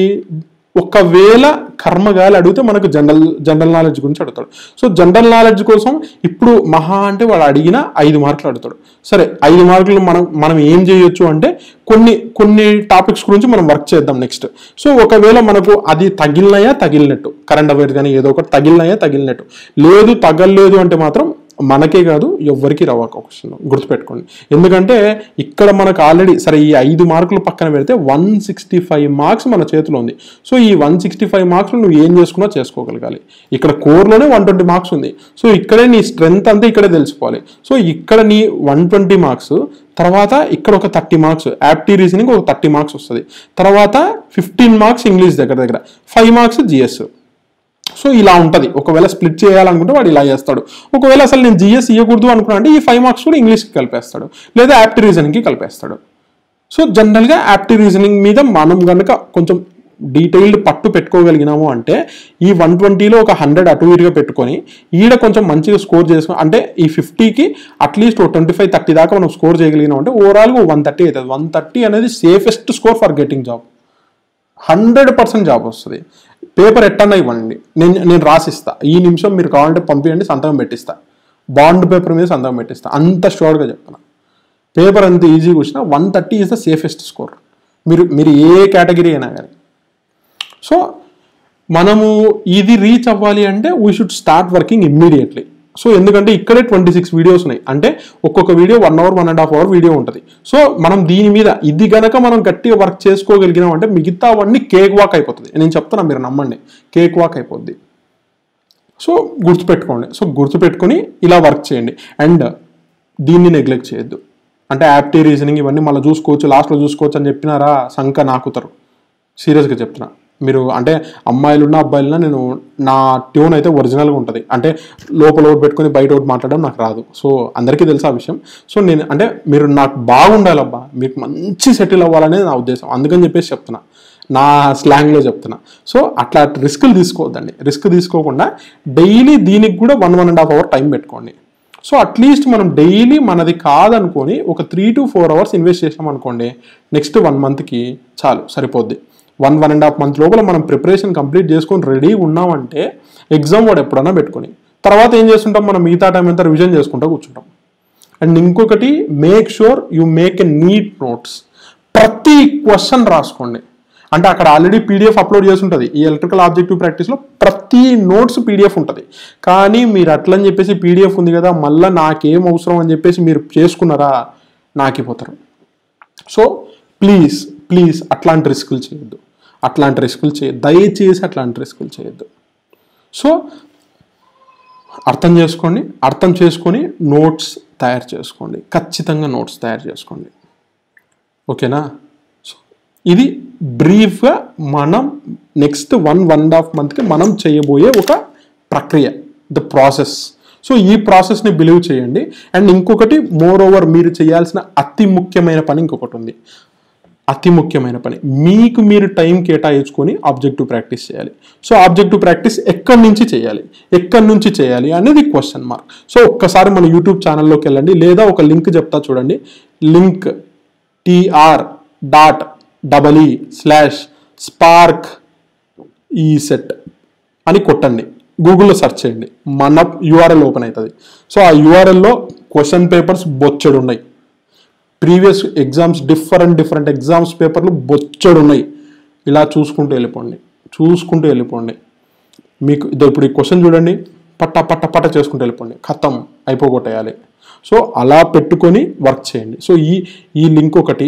ఒకవేళ కర్మగాలి అడిగితే మనకు జనరల్ జనరల్ నాలెడ్జ్ గురించి అడుగుతాడు సో జనరల్ నాలెడ్జ్ కోసం ఇప్పుడు మహా అంటే వాడు అడిగిన ఐదు మార్కులు అడుగుతాడు సరే ఐదు మార్కులు మనం మనం ఏం చేయొచ్చు అంటే కొన్ని కొన్ని టాపిక్స్ గురించి మనం వర్క్ చేద్దాం నెక్స్ట్ సో ఒకవేళ మనకు అది తగిలినాయా తగిలినట్టు కరెంట్ అఫైర్స్ కానీ ఏదో ఒకటి తగిలినాయా తగిలినట్టు లేదు తగలలేదు అంటే మాత్రం మనకే కాదు ఎవ్వరికి రావు క్వశ్చన్ గుర్తుపెట్టుకోండి ఎందుకంటే ఇక్కడ మనకు ఆల్రెడీ సరే ఈ ఐదు మార్కులు పక్కన పెడితే వన్ సిక్స్టీ ఫైవ్ మార్క్స్ మన చేతిలో ఉంది సో ఈ వన్ సిక్స్టీ ఫైవ్ మార్క్స్ నువ్వు ఏం చేసుకున్నా చేసుకోగలగాలి ఇక్కడ కోర్లోనే వన్ ట్వంటీ మార్క్స్ ఉంది సో ఇక్కడే నీ స్ట్రెంగ్త్ అంతా ఇక్కడే తెలిసిపోవాలి సో ఇక్కడ నీ వన్ ట్వంటీ మార్క్స్ తర్వాత ఇక్కడ ఒక థర్టీ మార్క్స్ యాప్టీ రీజనింగ్ ఒక థర్టీ మార్క్స్ వస్తుంది తర్వాత ఫిఫ్టీన్ మార్క్స్ ఇంగ్లీష్ దగ్గర దగ్గర ఫైవ్ మార్క్స్ జిఎస్ సో ఇలా ఉంటుంది ఒకవేళ స్ప్లిట్ చేయాలనుకుంటే వాడు ఇలా చేస్తాడు ఒకవేళ అసలు నేను జిఎస్ ఇవ్వకూడదు అనుకున్నా అంటే ఈ ఫైవ్ మార్క్స్ కూడా ఇంగ్లీష్కి కలిపేస్తాడు లేదా యాప్ట్ రీజనింగ్కి కలిపేస్తాడు సో జనరల్గా యాప్ట్ రీజనింగ్ మీద మనం కనుక కొంచెం డీటెయిల్డ్ పట్టు పెట్టుకోగలిగినాము అంటే ఈ వన్ ట్వంటీలో ఒక హండ్రెడ్ అటు ఇటుగా పెట్టుకొని ఈడ కొంచెం మంచిగా స్కోర్ చేసుకుని అంటే ఈ ఫిఫ్టీకి అట్లీస్ట్ ఒక ట్వంటీ ఫైవ్ థర్టీ దాకా మనం స్కోర్ చేయగలిగినాం అంటే ఓవరాల్గా వన్ థర్టీ అవుతుంది వన్ థర్టీ అనేది safest score for getting job hundred percent job వస్తుంది పేపర్ ఎట్టన్నా ఇవ్వండి నేను నేను రాసిస్తా ఈ నిమిషం మీరు కావాలంటే పంపించండి సంతకం పెట్టిస్తా బాండ్ పేపర్ మీద సంతకం పెట్టిస్తా అంత షూర్గా చెప్తున్నా పేపర్ అంత ఈజీగా వచ్చినా one thirty is the safest score మీరు మీరు ఏ కేటగిరీ అయినా కానీ సో మనము ఇది రీచ్ అవ్వాలి అంటే we should start working immediately so ఎందుకంటే ఇక్కడే ట్వంటీ సిక్స్ వీడియోస్ ఉన్నాయి అంటే ఒక్కొక్క video one hour one and half hour video ఉంటుంది సో మనం దీని మీద ఇది గనక మనం గట్టిగా వర్క్ చేసుకోగలిగినాం అంటే మిగతావన్నీ కేక్ వాక్ అయిపోతుంది నేను చెప్తున్నా మీరు నమ్మండి కేక్ వాక్ అయిపోద్ది సో గుర్తుపెట్టుకోండి సో గుర్తుపెట్టుకొని ఇలా వర్క్ చేయండి అండ్ దీన్ని నెగ్లెక్ట్ చేయొద్దు అంటే యాప్టీ రీజనింగ్ ఇవన్నీ మళ్ళీ చూసుకోవచ్చు లాస్ట్లో చూసుకోవచ్చు అని చెప్పినారా సంక నాకుతారు సీరియస్గా చెప్తున్నా మీరు అంటే అమ్మాయిలున్నా అబ్బాయిలున్నా నేను నా ట్యూన్ అయితే ఒరిజినల్గా ఉంటుంది అంటే లోపల ఒకటి పెట్టుకొని బయట ఒకటి మాట్లాడడం నాకు రాదు సో అందరికీ తెలుసు ఆ విషయం సో నేను అంటే మీరు నాకు బాగుండాలబ్బా మీకు మంచి సెటిల్ అవ్వాలనేది నా ఉద్దేశం అందుకని చెప్పేసి చెప్తున్నా నా స్లాంగ్లో చెప్తున్నా సో అట్లా రిస్కులు తీసుకోవద్దండి రిస్క్ తీసుకోకుండా డైలీ దీనికి కూడా one one and half hour time పెట్టుకోండి సో అట్లీస్ట్ మనం డైలీ మనది కాదనుకొని ఒక three to four hours invest చేసాం అనుకోండి నెక్స్ట్ వన్ మంత్కి చాలు సరిపోద్ది one one and half month లోపల మనం ప్రిపరేషన్ కంప్లీట్ చేసుకొని రెడీ ఉన్నామంటే ఎగ్జామ్ వాడు ఎప్పుడన్నా పెట్టుకొని తర్వాత ఏం చేస్తుంటాం మనం మిగతా టైం అంతా రివిజన్ చేసుకుంటూ కూర్చుంటాం అండ్ ఇంకొకటి make sure you make a neat notes ప్రతి క్వశ్చన్ రాసుకోండి అంటే అక్కడ ఆల్రెడీ పీడిఎఫ్ అప్లోడ్ చేసి ఉంటుంది ఈ ఎలక్ట్రికల్ ఆబ్జెక్టివ్ ప్రాక్టీస్లో ప్రతి నోట్స్ పీడిఎఫ్ ఉంటుంది కానీ మీరు అట్లని చెప్పేసి పీడిఎఫ్ ఉంది కదా మళ్ళీ నాకేం అవసరం అని చెప్పేసి మీరు చేసుకున్నారా నాకిపోతారు సో ప్లీజ్ ప్లీజ్ అట్లాంటి రిస్కులు చేయొద్దు అట్లాంటి రిస్కులు చేయొద్దు దయచేసి అట్లాంటి రిస్కులు చేయొద్దు సో అర్థం చేసుకోండి అర్థం చేసుకొని నోట్స్ తయారు చేసుకోండి ఖచ్చితంగా నోట్స్ తయారు చేసుకోండి ఓకేనా సో ఇది బ్రీఫ్గా మనం next one one and half మంత్కి మనం చేయబోయే ఒక ప్రక్రియ ద ప్రాసెస్ సో ఈ ప్రాసెస్ని బిలీవ్ చేయండి అండ్ ఇంకొకటి మోర్ ఓవర్ మీరు చేయాల్సిన అతి ముఖ్యమైన పని ఇంకొకటి ఉంది అతి ముఖ్యమైన పని మీకు మీరు టైం కేటాయించుకొని ఆబ్జెక్టివ్ ప్రాక్టీస్ చేయాలి సో ఆబ్జెక్టివ్ ప్రాక్టీస్ ఎక్కడి నుంచి చేయాలి ఎక్కడి నుంచి చేయాలి అనేది క్వశ్చన్ మార్క్ సో ఒక్కసారి మన యూట్యూబ్ ఛానల్లోకి వెళ్ళండి లేదా ఒక లింక్ చెప్తా చూడండి link TR dot double E slash spark E set అని కొట్టండి గూగుల్లో సెర్చ్ చేయండి మన యూఆర్ఎల్ ఓపెన్ అవుతుంది సో ఆ యూఆర్ఎల్లో క్వశ్చన్ పేపర్స్ బొచ్చడు ఉన్నాయి previous exams different different exams పేపర్లు బొచ్చడు ఉన్నాయి ఇలా చూసుకుంటూ వెళ్ళిపోండి చూసుకుంటూ వెళ్ళిపోండి మీకు ఇదో ఇప్పుడు ఈ క్వశ్చన్ చూడండి పట్ట పట్ట పట్ట చేసుకుంటూ వెళ్ళిపోండి ఖతం అయిపోగొట్టేయాలి సో అలా పెట్టుకొని వర్క్ చేయండి సో ఈ ఈ లింక్ ఒకటి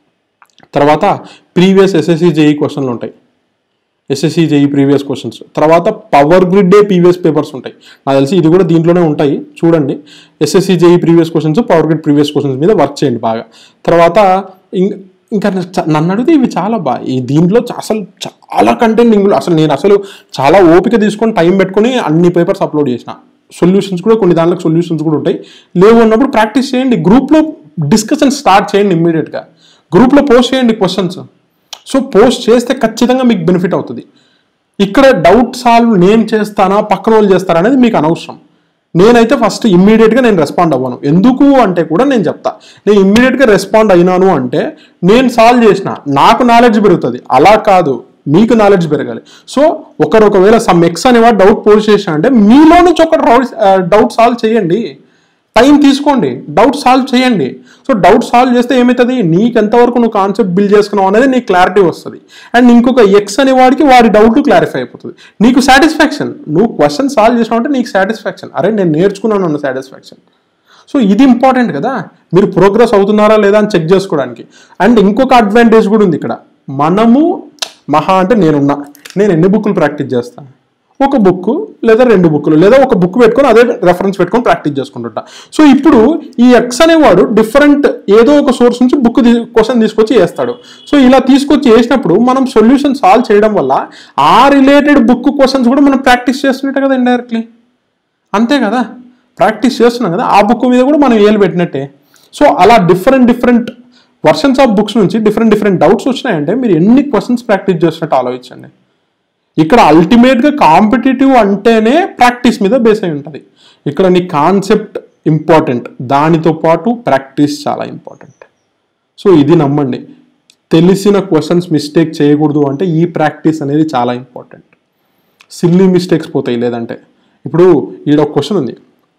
తర్వాత ప్రీవియస్ ఎస్ఎస్సి జేఈ క్వశ్చన్లు ఉంటాయి ఎస్ఎస్సి జేఈ ప్రీవియస్ క్వశ్చన్స్ తర్వాత power grid day previous papers ఉంటాయి నాకు తెలిసి ఇది కూడా దీంట్లోనే ఉంటాయి చూడండి SSC JE previous questions power grid previous questions మీద వర్క్ చేయండి బాగా తర్వాత ఇం- ఇంకా చ- నన్ను అడిగితే ఇవి చాలా బాగా ఈ దీంట్లో చ- అసలు చాలా కంటెంట్ ఇంగ్లో అసలు నేను అసలు చాలా ఓపిక తీసుకొని టైం పెట్టుకొని అన్ని పేపర్స్ అప్లోడ్ చేసిన సొల్యూషన్స్ కూడా కొన్ని దాంట్లో సొల్యూషన్స్ కూడా ఉంటాయి లేవు అన్నప్పుడు ప్రాక్టీస్ చేయండి గ్రూప్లో డిస్కషన్ స్టార్ట్ చేయండి ఇమ్మీడియట్గా గ్రూప్లో పోస్ట్ చేయండి క్వశ్చన్స్ సో పోస్ట్ చేస్తే ఖచ్చితంగా మీకు బెనిఫిట్ అవుతుంది ఇక్కడ డౌట్ సాల్వ్ నేను చేస్తానా పక్కన వాళ్ళు చేస్తారా అనేది మీకు అనవసరం నేనైతే ఫస్ట్ ఇమ్మీడియట్గా నేను రెస్పాండ్ అవ్వను ఎందుకు అంటే కూడా నేను చెప్తా నేను ఇమ్మీడియట్గా రెస్పాండ్ అయినాను అంటే నేను సాల్వ్ చేసిన నాకు నాలెడ్జ్ పెరుగుతుంది అలా కాదు మీకు నాలెడ్జ్ పెరగాలి సో ఒకరు ఒకవేళ సమ్ ఎక్స్ అనేవాడు డౌట్ పోస్ట్ చేసిన అంటే మీలో నుంచి ఒక డౌట్ సాల్వ్ చేయండి టైం తీసుకోండి డౌట్ సాల్వ్ చేయండి సో డౌట్ సాల్వ్ చేస్తే ఏమవుతుంది నీకు ఎంతవరకు నువ్వు కాన్సెప్ట్ బిల్డ్ చేసుకున్నావు అనేది నీకు క్లారిటీ వస్తుంది అండ్ ఇంకొక ఎక్స్ అనే వాడికి వాడి డౌట్ క్లారిఫై అయిపోతుంది నీకు సాటిస్ఫాక్షన్ నువ్వు క్వశ్చన్ సాల్వ్ చేసినావు అంటే నీకు సాటిస్ఫాక్షన్ అరే నేను నేర్చుకున్నాను అన్న సాటిస్ఫాక్షన్ సో ఇది ఇంపార్టెంట్ కదా మీరు ప్రోగ్రెస్ అవుతున్నారా లేదా అని చెక్ చేసుకోవడానికి అండ్ ఇంకొక అడ్వాంటేజ్ కూడా ఉంది ఇక్కడ మనము మహా అంటే నేనున్నా నేను ఎన్ని బుక్లు ప్రాక్టీస్ చేస్తాను ఒక బుక్ లేదా రెండు బుక్లు లేదా ఒక బుక్ పెట్టుకొని అదే రెఫరెన్స్ పెట్టుకొని ప్రాక్టీస్ చేసుకుంటుంటా సో ఇప్పుడు ఈ ఎక్స్ అనేవాడు డిఫరెంట్ ఏదో ఒక సోర్స్ నుంచి బుక్ క్వశ్చన్ తీసుకొచ్చి వేస్తాడు సో ఇలా తీసుకొచ్చి వేసినప్పుడు మనం సొల్యూషన్ సాల్వ్ చేయడం వల్ల ఆ రిలేటెడ్ బుక్ క్వశ్చన్స్ కూడా మనం ప్రాక్టీస్ చేస్తున్నట్టే కదా ఇండైరెక్ట్లీ అంతే కదా ప్రాక్టీస్ చేస్తున్నాం కదా ఆ బుక్ మీద కూడా మనం ఏలు పెట్టినట్టే సో అలా different different versions of books నుంచి డిఫరెంట్ డిఫరెంట్ డౌట్స్ వచ్చినాయంటే మీరు ఎన్ని క్వశ్చన్స్ ప్రాక్టీస్ చేస్తున్నట్టు ఆలోచించండి ఇక్కడ అల్టిమేట్గా కాంపిటేటివ్ అంటేనే ప్రాక్టీస్ మీద బేస్ అయి ఉంటుంది ఇక్కడ నీ కాన్సెప్ట్ ఇంపార్టెంట్ దానితో పాటు ప్రాక్టీస్ చాలా ఇంపార్టెంట్ సో ఇది నమ్మండి తెలిసిన క్వశ్చన్స్ మిస్టేక్ చేయకూడదు అంటే ఈ ప్రాక్టీస్ అనేది చాలా ఇంపార్టెంట్ సిల్లీ మిస్టేక్స్ పోతాయి లేదంటే ఇప్పుడు ఈడ ఒక క్వశ్చన్ ఉంది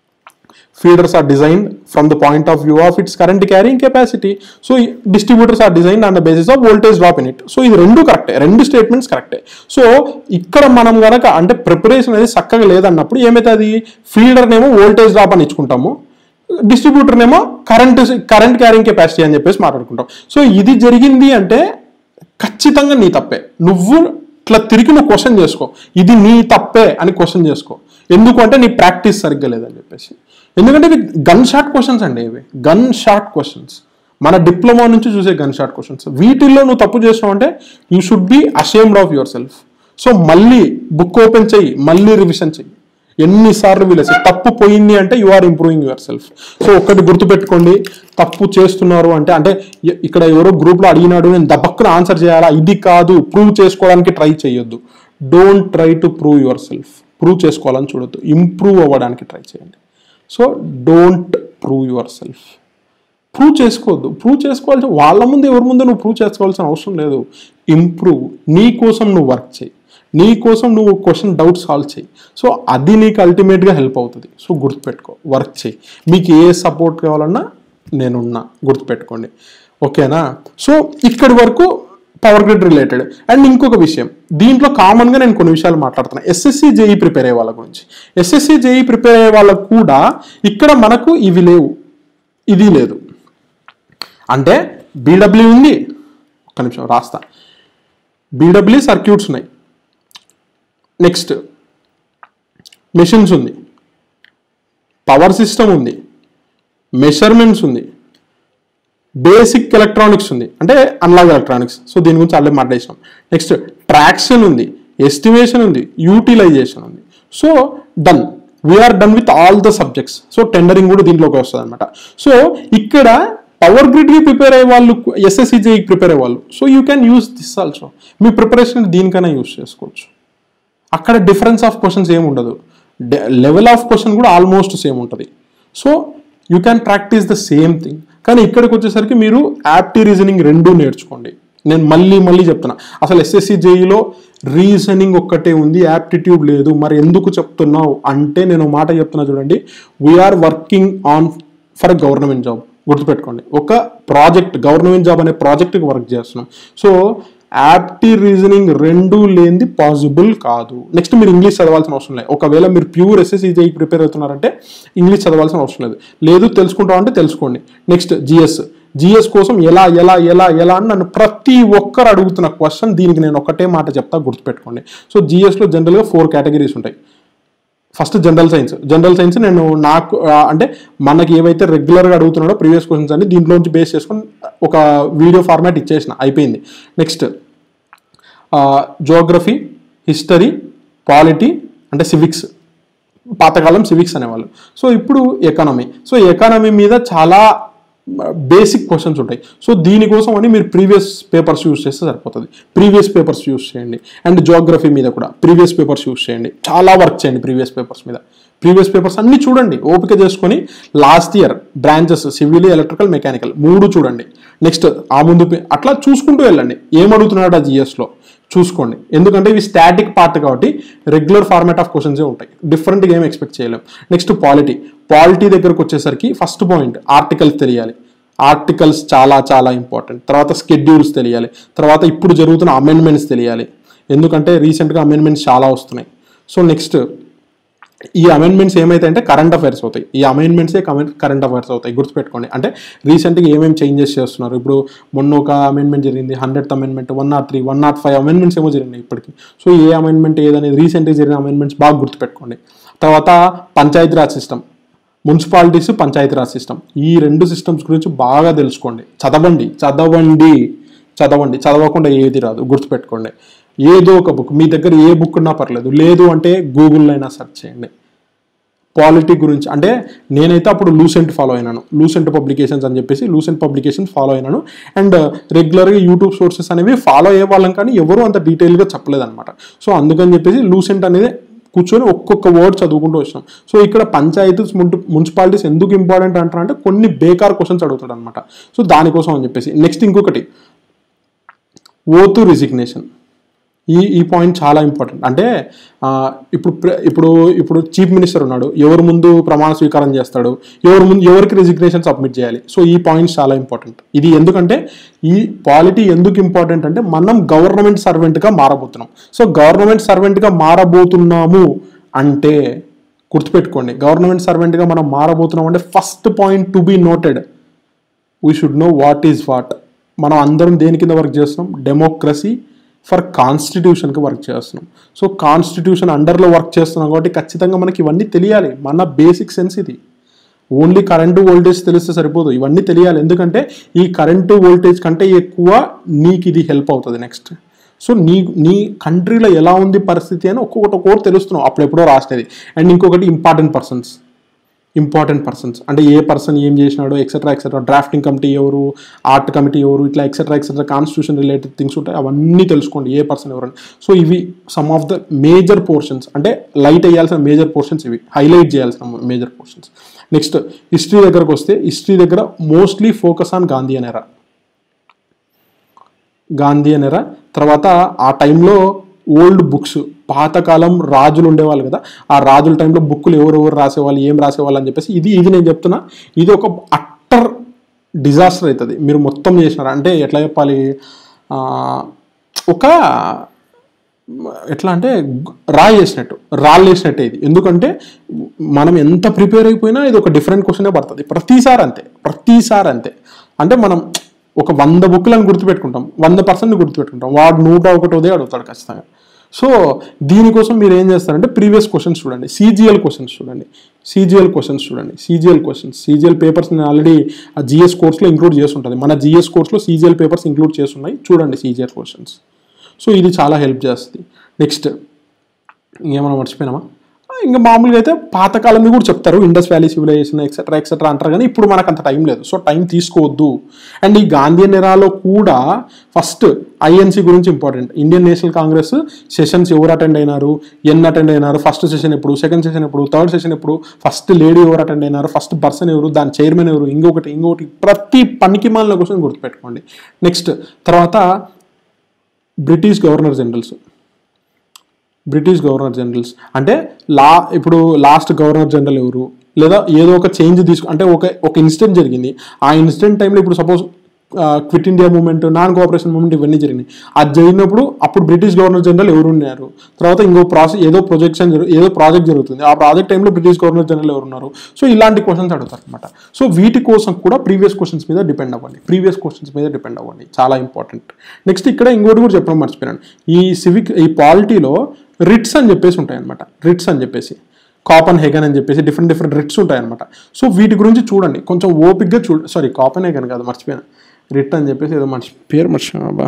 feeders are designed from the point of view of its current carrying capacity so distributors are design on the basis of voltage drop in it so ఇది రెండు కరెక్టే రెండు స్టేట్మెంట్స్ కరెక్టే సో ఇక్కడ మనం గనక అంటే ప్రిపరేషన్ అనేది చక్కగా లేదన్నప్పుడు ఏమవుతుంది ఫీడర్నేమో వోల్టేజ్ డ్రాప్ అని ఇచ్చుకుంటాము డిస్ట్రిబ్యూటర్నేమో కరెంట్ కరెంట్ క్యారింగ్ కెపాసిటీ అని చెప్పేసి మాట్లాడుకుంటాం సో ఇది జరిగింది అంటే ఖచ్చితంగా నీ తప్పే నువ్వు ఇట్లా తిరిగి నువ్వు క్వశ్చన్ చేసుకో ఇది నీ తప్పే అని క్వశ్చన్ చేసుకో ఎందుకు అంటే నీ ప్రాక్టీస్ సరిగ్గా లేదని చెప్పేసి ఎందుకంటే ఇవి గన్ షాట్ క్వశ్చన్స్ అండి ఇవి గన్ షాట్ క్వశ్చన్స్ మన డిప్లొమా నుంచి చూసే గన్ షాట్ క్వశ్చన్స్ వీటిల్లో నువ్వు తప్పు చేసినావు అంటే you should be ashamed of yourself so మళ్ళీ బుక్ ఓపెన్ చెయ్యి మళ్ళీ రివిజన్ చెయ్యి ఎన్నిసార్లు వీలేసి తప్పు పోయింది అంటే you are improving yourself so ఒక్కటి గుర్తుపెట్టుకోండి తప్పు చేస్తున్నారు అంటే అంటే ఇ- ఇక్కడ ఎవరో గ్రూప్లో అడిగినాడు నేను దబక్కున ఆన్సర్ చేయాలా ఇది కాదు ప్రూవ్ చేసుకోవడానికి ట్రై చేయొద్దు don't try to prove yourself prove చేసుకోవాలని చూడొద్దు ఇంప్రూవ్ అవ్వడానికి ట్రై చేయండి so don't prove yourself prove చేసుకోవద్దు ప్రూవ్ చేసుకోవాల్సి వాళ్ళ ముందు ఎవరి ముందు నువ్వు ప్రూవ్ చేసుకోవాల్సిన అవసరం లేదు ఇంప్రూవ్ నీ కోసం నువ్వు వర్క్ చేయి నీ కోసం నువ్వు క్వశ్చన్ డౌట్ సాల్వ్ చేయి సో అది నీకు అల్టిమేట్గా హెల్ప్ అవుతుంది సో గుర్తుపెట్టుకో వర్క్ చేయి మీకు ఏ సపోర్ట్ కావాలన్నా నేనున్నా గుర్తుపెట్టుకోండి ఓకేనా సో ఇక్కడి వరకు పవర్ గ్రిడ్ రిలేటెడ్ అండ్ ఇంకొక విషయం దీంట్లో కామన్గా నేను కొన్ని విషయాలు మాట్లాడుతున్నాను ఎస్ఎస్సి జేఈ ప్రిపేర్ అయ్యే వాళ్ళ గురించి ఎస్ఎస్సి జేఈ ప్రిపేర్ అయ్యే వాళ్ళకు కూడా ఇక్కడ మనకు ఇవి లేవు ఇది లేదు అంటే బీడబ్ల్యూ ఉంది ఒక్క నిమిషం రాస్తా బీడబ్ల్యూ సర్క్యూట్స్ ఉన్నాయి నెక్స్ట్ మెషిన్స్ ఉంది పవర్ సిస్టమ్ ఉంది మెషర్మెంట్స్ ఉంది బేసిక్ ఎలక్ట్రానిక్స్ ఉంది అంటే అన్లాగ్ ఎలక్ట్రానిక్స్ సో దీని గురించి ఆల్రెడీ మాట్లాడేసినాం నెక్స్ట్ ట్రాక్షన్ ఉంది ఎస్టిమేషన్ ఉంది యూటిలైజేషన్ ఉంది so done we are done with all the subjects so tendering కూడా దీంట్లోకి వస్తుంది అనమాట సో ఇక్కడ పవర్ గ్రిడ్కి ప్రిపేర్ అయ్యే వాళ్ళు ఎస్ఎస్సిజేకి ప్రిపేర్ అయ్యే వాళ్ళు so you can use this also మీ ప్రిపరేషన్ దీనికైనా యూస్ చేసుకోవచ్చు అక్కడ డిఫరెన్స్ ఆఫ్ క్వశ్చన్స్ ఏమి ఉండదు లెవెల్ ఆఫ్ క్వశ్చన్ కూడా ఆల్మోస్ట్ సేమ్ ఉంటుంది so you can practise the same thing కానీ ఇక్కడికి వచ్చేసరికి మీరు యాప్టీ రీజనింగ్ రెండు నేర్చుకోండి నేను మళ్ళీ మళ్ళీ చెప్తున్నా అసలు ఎస్ఎస్సి జేఈలో రీజనింగ్ ఒక్కటే ఉంది యాప్టిట్యూడ్ లేదు మరి ఎందుకు చెప్తున్నావు అంటే నేను మాట చెప్తున్నా చూడండి we are working on for government job గుర్తుపెట్టుకోండి ఒక ప్రాజెక్ట్ గవర్నమెంట్ జాబ్ అనే ప్రాజెక్ట్కి వర్క్ చేస్తున్నాం సో యాప్టీ రీజనింగ్ రెండు లేనిది పాసిబుల్ కాదు నెక్స్ట్ మీరు ఇంగ్లీష్ చదవాల్సిన అవసరం లేదు ఒకవేళ మీరు ప్యూర్ ఎస్ఎస్ఈజేకి ప్రిపేర్ అవుతున్నారంటే ఇంగ్లీష్ చదవాల్సిన అవసరం లేదు లేదు తెలుసుకుంటామంటే తెలుసుకోండి నెక్స్ట్ జిఎస్ జిఎస్ కోసం ఎలా ఎలా ఎలా ఎలా అని నన్ను ప్రతి ఒక్కరు అడుగుతున్న క్వశ్చన్ దీనికి నేను ఒకటే మాట చెప్తా గుర్తుపెట్టుకోండి సో జిఎస్లో జనరల్గా ఫోర్ కేటగిరీస్ ఉంటాయి first general science general science నేను నాకు ఆ, అంటే మనకి ఏవైతే రెగ్యులర్గా అడుగుతున్నాడో ప్రీవియస్ క్వశ్చన్స్ అన్ని దీంట్లోంచి బేస్ చేసుకొని ఒక వీడియో ఫార్మాట్ ఇచ్చేసిన అయిపోయింది నెక్స్ట్ జోగ్రఫీ హిస్టరీ పాలిటీ అంటే సివిక్స్ పాతకాలం సివిక్స్ అనేవాళ్ళు సో ఇప్పుడు ఎకానమీ సో ఎకానమీ మీద చాలా బేసిక్ క్వశ్చన్స్ ఉంటాయి సో దీనికోసం అని మీరు ప్రీవియస్ పేపర్స్ యూస్ చేస్తే సరిపోతుంది ప్రీవియస్ పేపర్స్ యూస్ చేయండి అండ్ జోగ్రఫీ మీద కూడా ప్రీవియస్ పేపర్స్ యూస్ చేయండి చాలా వర్క్ చేయండి ప్రీవియస్ పేపర్స్ మీద ప్రీవియస్ పేపర్స్ అన్ని చూడండి ఓపిక చేసుకొని last year branches civil electrical mechanical మూడు చూడండి నెక్స్ట్ ఆ ముందు పే- అట్లా చూసుకుంటూ వెళ్ళండి ఏం అడుగుతున్నాడు ఆ జిఎస్లో చూసుకోండి ఎందుకంటే ఇవి స్టాటిక్ పార్ట్ కాబట్టి రెగ్యులర్ ఫార్మాట్ ఆఫ్ క్వశ్చన్సే ఉంటాయి డిఫరెంట్గా ఏం ఎక్స్పెక్ట్ చేయలేం నెక్స్ట్ పాలిటీ పాలిటీ దగ్గరకు వచ్చేసరికి ఫస్ట్ పాయింట్ ఆర్టికల్స్ తెలియాలి ఆర్టికల్స్ చాలా చాలా ఇంపార్టెంట్ తర్వాత స్కెడ్యూల్స్ తెలియాలి తర్వాత ఇప్పుడు జరుగుతున్న అమెండ్మెంట్స్ తెలియాలి ఎందుకంటే రీసెంట్గా అమెండ్మెంట్స్ చాలా వస్తున్నాయి సో నెక్స్ట్ ఈ అమెండ్మెంట్స్ ఏమైతే అంటే కరెంట్ అఫైర్స్ అవుతాయి ఈ అమెండ్మెంట్సే కరెంట్ అఫైర్స్ అవుతాయి గుర్తుపెట్టుకోండి అంటే రీసెంట్గా ఏమేమి చేంజెస్ చేస్తున్నారు ఇప్పుడు మొన్న ఒక అమెండ్మెంట్ జరిగింది hundred amendment one nought three one nought five amendments ఏమో జరిగినాయి ఇప్పటికి సో ఏ అమెండ్మెంట్ ఏదనేది రీసెంట్గా జరిగిన అమెండ్మెంట్స్ బాగా గుర్తుపెట్టుకోండి తర్వాత Panchayati Raj system municipalities Panchayati Raj system ఈ రెండు సిస్టమ్స్ గురించి బాగా తెలుసుకోండి చదవండి చదవండి చదవండి చదవకుండా ఏది రాదు గుర్తుపెట్టుకోండి ఏదో ఒక బుక్ మీ దగ్గర ఏ బుక్ ఉన్నా పర్లేదు లేదు అంటే గూగుల్లో అయినా సెర్చ్ చేయండి పాలిటీ గురించి అంటే నేనైతే అప్పుడు లూసెంట్ ఫాలో అయినాను లూసెంట్ పబ్లికేషన్స్ అని చెప్పేసి లూసెంట్ పబ్లికేషన్స్ ఫాలో అయినాను అండ్ రెగ్యులర్గా యూట్యూబ్ సోర్సెస్ అనేవి ఫాలో అయ్యే వాళ్ళం కానీ ఎవరు అంత డీటెయిల్గా చెప్పలేదన్నమాట సో అందుకని చెప్పేసి లూసెంట్ అనేది కూర్చొని ఒక్కొక్క వర్డ్ చదువుకుంటూ వచ్చినాం సో ఇక్కడ పంచాయతీస్ మున్సిపాలిటీస్ ఎందుకు ఇంపార్టెంట్ అంటారంటే కొన్ని బేకార్ క్వశ్చన్స్ అడుగుతాడు అనమాట సో దానికోసం అని చెప్పేసి నెక్స్ట్ ఇంకొకటి ఓతు రిజిగ్నేషన్ ఈ ఈ పాయింట్ చాలా ఇంపార్టెంట్ అంటే ఆ, ఇప్పుడు ప్ర- ఇప్పుడు ఇప్పుడు చీఫ్ మినిస్టర్ ఉన్నాడు ఎవరి ముందు ప్రమాణ స్వీకారం చేస్తాడు ఎవరి ముందు ఎవరికి రిజిగ్నేషన్ సబ్మిట్ చేయాలి సో ఈ పాయింట్స్ చాలా ఇంపార్టెంట్ ఇది ఎందుకంటే ఈ పాలిటీ ఎందుకు ఇంపార్టెంట్ అంటే మనం గవర్నమెంట్ సర్వెంట్గా మారబోతున్నాం సో గవర్నమెంట్ సర్వెంట్గా మారబోతున్నాము అంటే గుర్తుపెట్టుకోండి గవర్నమెంట్ సర్వెంట్గా మనం మారబోతున్నాం అంటే first point to be noted we should know what is what మనం అందరం దేని కింద వర్క్ చేస్తున్నాం డెమోక్రసీ ఫర్ కాన్స్టిట్యూషన్కి వర్క్ చేస్తున్నాం సో కాన్స్టిట్యూషన్ అండర్లో వర్క్ చేస్తున్నాం కాబట్టి ఖచ్చితంగా మనకి ఇవన్నీ తెలియాలి మన బేసిక్ సెన్స్ ఇది ఓన్లీ కరెంటు వోల్టేజ్ తెలిస్తే సరిపోదు ఇవన్నీ తెలియాలి ఎందుకంటే ఈ కరెంటు వోల్టేజ్ కంటే ఎక్కువ నీకు ఇది హెల్ప్ అవుతుంది నెక్స్ట్ సో నీ నీ కంట్రీలో ఎలా ఉంది పరిస్థితి అని ఒక్కొక్కటి ఒక్కొక్కటి తెలుస్తున్నావు అప్పుడు ఎప్పుడో రాసినది అండ్ ఇంకొకటి ఇంపార్టెంట్ పర్సన్స్ ఇంపార్టెంట్ పర్సన్స్ అంటే ఏ పర్సన్ ఏం చేసినాడో ఎక్సెట్రా ఎక్సెట్రా డ్రాఫ్టింగ్ కమిటీ ఎవరు ఆర్ట్ కమిటీ ఎవరు ఇట్లా etcetera etcetera constitution related things ఉంటాయి అవన్నీ తెలుసుకోండి ఏ పర్సన్ ఎవరని సో ఇవి some of the major portions అంటే లైట్ వేయాల్సిన మేజర్ పోర్షన్స్ ఇవి హైలైట్ చేయాల్సిన మేజర్ పోర్షన్స్ నెక్స్ట్ హిస్టరీ దగ్గరకు వస్తే హిస్టరీ దగ్గర మోస్ట్లీ ఫోకస్ ఆన్ గాంధీ అనేరా గాంధీ అనేరా తర్వాత ఆ టైంలో ఓల్డ్ బుక్స్ పాతకాలం రాజులు ఉండేవాళ్ళు కదా ఆ రాజుల టైంలో బుక్కులు ఎవరెవరు రాసేవాళ్ళు ఏం రాసేవాళ్ళు అని చెప్పేసి ఇది ఇది నేను చెప్తున్నా ఇది ఒక అట్టర్ డిజాస్టర్ అవుతుంది మీరు మొత్తం చేసినారు అంటే ఎట్లా చెప్పాలి ఆ, ఒక ఎట్లా అంటే రాయి వేసినట్టు రాళ్ళు వేసినట్టే ఇది ఎందుకంటే మనం ఎంత ప్రిపేర్ అయిపోయినా ఇది ఒక డిఫరెంట్ క్వశ్చనే పడుతుంది ప్రతిసారి అంతే ప్రతిసారి అంతే అంటే మనం ఒక వంద బుక్లను గుర్తుపెట్టుకుంటాం వంద పర్సెంట్ గుర్తుపెట్టుకుంటాం వాడు నూట ఒకటోదే అడుగుతాడు ఖచ్చితంగా సో దీనికోసం మీరు ఏం చేస్తారంటే ప్రీవియస్ క్వశ్చన్స్ చూడండి సీజీఎల్ క్వశ్చన్స్ చూడండి సీజీఎల్ క్వశ్చన్స్ చూడండి సీజీఎల్ క్వశ్చన్స్ సీజీఎల్ పేపర్స్ నేను ఆల్రెడీ ఆ జిఎస్ కోర్స్లో ఇంక్లూడ్ చేసి ఉంటుంది మన జిఎస్ కోర్స్లో సీజీఎల్ పేపర్స్ ఇంక్లూడ్ చేసి ఉన్నాయి చూడండి సీజీఎల్ క్వశ్చన్స్ సో ఇది చాలా హెల్ప్ చేస్తుంది నెక్స్ట్ ఇంకేమైనా మర్చిపోయినామా ఆ, ఇంకా మామూలుగా అయితే పాతకాలంది కూడా చెప్తారు Indus valley civilization etcetera etcetera అంటారు కానీ ఇప్పుడు మనకు అంత టైం లేదు సో టైం తీసుకోవద్దు అండ్ ఈ గాంధీ నెరాలో కూడా ఫస్ట్ ఐఎన్సీ గురించి important Indian National Congress sessions ఎవరు అటెండ్ అయినారు ఎన్ని అటెండ్ అయినారు ఫస్ట్ సెషన్ ఎప్పుడు సెకండ్ సెషన్ ఎప్పుడు థర్డ్ సెషన్ ఎప్పుడు ఫస్ట్ లేడీ ఎవరు అటెండ్ అయినారు ఫస్ట్ పర్సన్ ఎవరు దాని చైర్మన్ ఎవరు ఇంకొకటి ఇంకొకటి ప్రతి పనికి మాలిన క్వశ్చన్ గుర్తుపెట్టుకోండి నెక్స్ట్ తర్వాత British governor generals British governor generals అంటే లా ఇప్పుడు లాస్ట్ గవర్నర్ జనరల్ ఎవరు లేదా ఏదో ఒక చేంజ్ తీసుకు అంటే ఒక ఒక ఇన్సిడెంట్ జరిగింది ఆ ఇన్సిడెంట్ టైంలో ఇప్పుడు suppose quit India movement non cooperation movement ఇవన్నీ జరిగినాయి అది జరిగినప్పుడు అప్పుడు బ్రిటిష్ గవర్నర్ జనరల్ ఎవరు ఉన్నారు తర్వాత ఇంకో ప్రాసెస్ ఏదో ప్రొజెక్షన్ జరుగు ఏదో ప్రాజెక్ట్ జరుగుతుంది ఆ ప్రాజెక్ట్ టైంలో బ్రిటిష్ గవర్నర్ జనరల్ ఎవరు ఉన్నారు సో ఇలాంటి క్వశ్చన్స్ అడుగుతారు అనమాట సో వీటి కోసం కూడా ప్రీవియస్ క్వశ్చన్స్ మీద డిపెండ్ అవ్వండి ప్రీవియస్ క్వశ్చన్స్ మీద డిపెండ్ అవ్వండి చాలా ఇంపార్టెంట్ నెక్స్ట్ ఇక్కడ ఇంకోటి కూడా చెప్పడం మర్చిపోయాను ఈ సివిక్ ఈ పాలిటీలో రిట్స్ అని చెప్పేసి ఉంటాయి అనమాట రిట్స్ అని చెప్పేసి కాపన్ హెగన్ అని చెప్పేసి డిఫరెంట్ డిఫరెంట్ రిట్స్ ఉంటాయన్నమాట సో వీటి గురించి చూడండి కొంచెం ఓపిక్గా చూడ సారీ కాపన్ హెగన్ కాదు మర్చిపోయాను రిట్ అని చెప్పేసి ఏదో మర్చి పేరు మర్చిపోయాను అబ్బా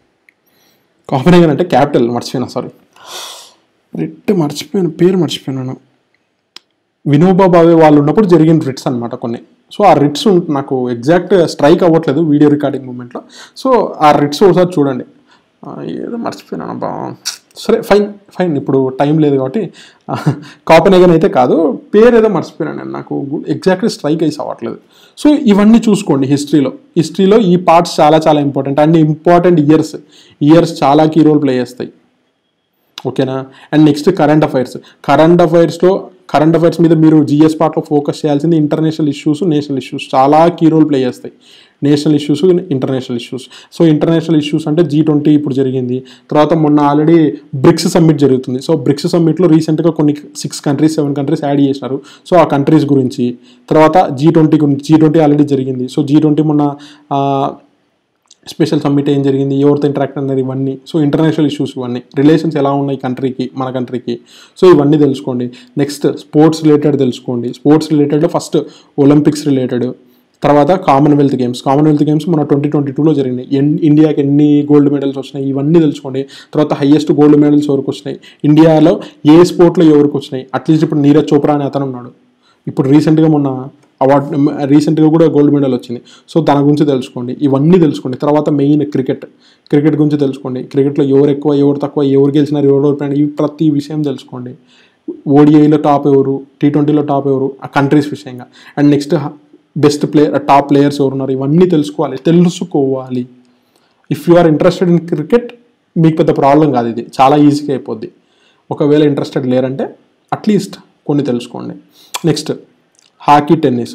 కాపన్ హెగన్ అంటే క్యాపిటల్ మర్చిపోయాను సారీ రిట్ మర్చిపోయాను పేరు మర్చిపోయాను వినోబా భావే వాళ్ళు ఉన్నప్పుడు జరిగిన రిట్స్ అనమాట కొన్ని సో ఆ రిట్స్ నాకు ఎగ్జాక్ట్ స్ట్రైక్ అవ్వట్లేదు వీడియో రికార్డింగ్ మూమెంట్లో సో ఆ రిట్స్ ఒకసారి చూడండి ఆ, ఏదో మర్చిపోయినాను అబ్బా సరే ఫైన్ ఫైన్ ఇప్పుడు టైం లేదు కాబట్టి కాపనేగన్ అయితే కాదు పేరు ఏదో మర్చిపోయినాను నేను నాకు ఎగ్జాక్ట్లీ స్ట్రైక్ అయితే అవ్వట్లేదు సో ఇవన్నీ చూసుకోండి హిస్టరీలో హిస్టరీలో ఈ పార్ట్స్ చాలా చాలా important and important years years చాలా కీ రోల్ ప్లే చేస్తాయి ఓకేనా and next current affairs current అఫైర్స్లో కరెంట్ అఫైర్స్ మీద మీరు జిఎస్ పార్ట్లో ఫోకస్ చేయాల్సింది ఇంటర్నేషనల్ ఇష్యూస్ నేషనల్ ఇష్యూస్ చాలా కీ రోల్ ప్లే చేస్తాయి national issues international issues so international issues అంటే జీ ట్వంటీ ఇప్పుడు జరిగింది తర్వాత మొన్న ఆల్రెడీ బ్రిక్స్ సమ్మిట్ జరుగుతుంది సో బ్రిక్స్ సమ్మిట్లో రీసెంట్గా కొన్ని six countries seven countries add చేసినారు సో ఆ కంట్రీస్ గురించి తర్వాత జీ ట్వంటీ గురించి జీ ట్వంటీ ఆల్రెడీ జరిగింది సో జీ ట్వంటీ మొన్న ఆ, స్పెషల్ సమ్మిట్ ఏం జరిగింది ఎవరితో ఇంటరాక్ట్ అనేది ఇవన్నీ సో ఇంటర్నేషనల్ ఇష్యూస్ ఇవన్నీ రిలేషన్స్ ఎలా ఉన్నాయి కంట్రీకి మన కంట్రీకి సో ఇవన్నీ తెలుసుకోండి నెక్స్ట్ స్పోర్ట్స్ రిలేటెడ్ తెలుసుకోండి sports related first Olympics related తర్వాత కామన్వెల్త్ గేమ్స్ కామన్వెల్త్ గేమ్స్ మన ట్వంటీ ట్వంటీ టూలో జరిగినాయి ఎన్ ఇండియాకి ఎన్ని గోల్డ్ మెడల్స్ వచ్చినాయి ఇవన్నీ తెలుసుకోండి తర్వాత హైయెస్ట్ గోల్డ్ మెడల్స్ ఎవరికి వచ్చినాయి ఇండియాలో ఏ స్పోర్ట్లో ఎవరికి వచ్చినాయి అట్లీస్ట్ ఇప్పుడు నీరజ్ చోప్రా అనే అతను ఉన్నాడు ఇప్పుడు రీసెంట్గా మొన్న అవార్డు రీసెంట్గా కూడా గోల్డ్ మెడల్ వచ్చింది సో దాని గురించి తెలుసుకోండి ఇవన్నీ తెలుసుకోండి తర్వాత మెయిన్ క్రికెట్ క్రికెట్ గురించి తెలుసుకోండి క్రికెట్లో ఎవరు ఎక్కువ ఎవరు తక్కువ ఎవరు గెలిచినారు ఎవరు ఓడిపోయినారు ఇవి ప్రతి విషయం తెలుసుకోండి ఓడిఐలో టాప్ ఎవరు టీ ట్వంటీలో టాప్ ఎవరు ఆ కంట్రీస్ విషయంగా and next best player top players ఎవరు ఉన్నారు ఇవన్నీ తెలుసుకోవాలి తెలుసుకోవాలి if you are interested in cricket మీకు పెద్ద ప్రాబ్లం కాదు ఇది చాలా ఈజీగా అయిపోద్ది ఒకవేళ ఇంట్రెస్టెడ్ లేరంటే అట్లీస్ట్ కొన్ని తెలుసుకోండి నెక్స్ట్ హాకీ టెన్నిస్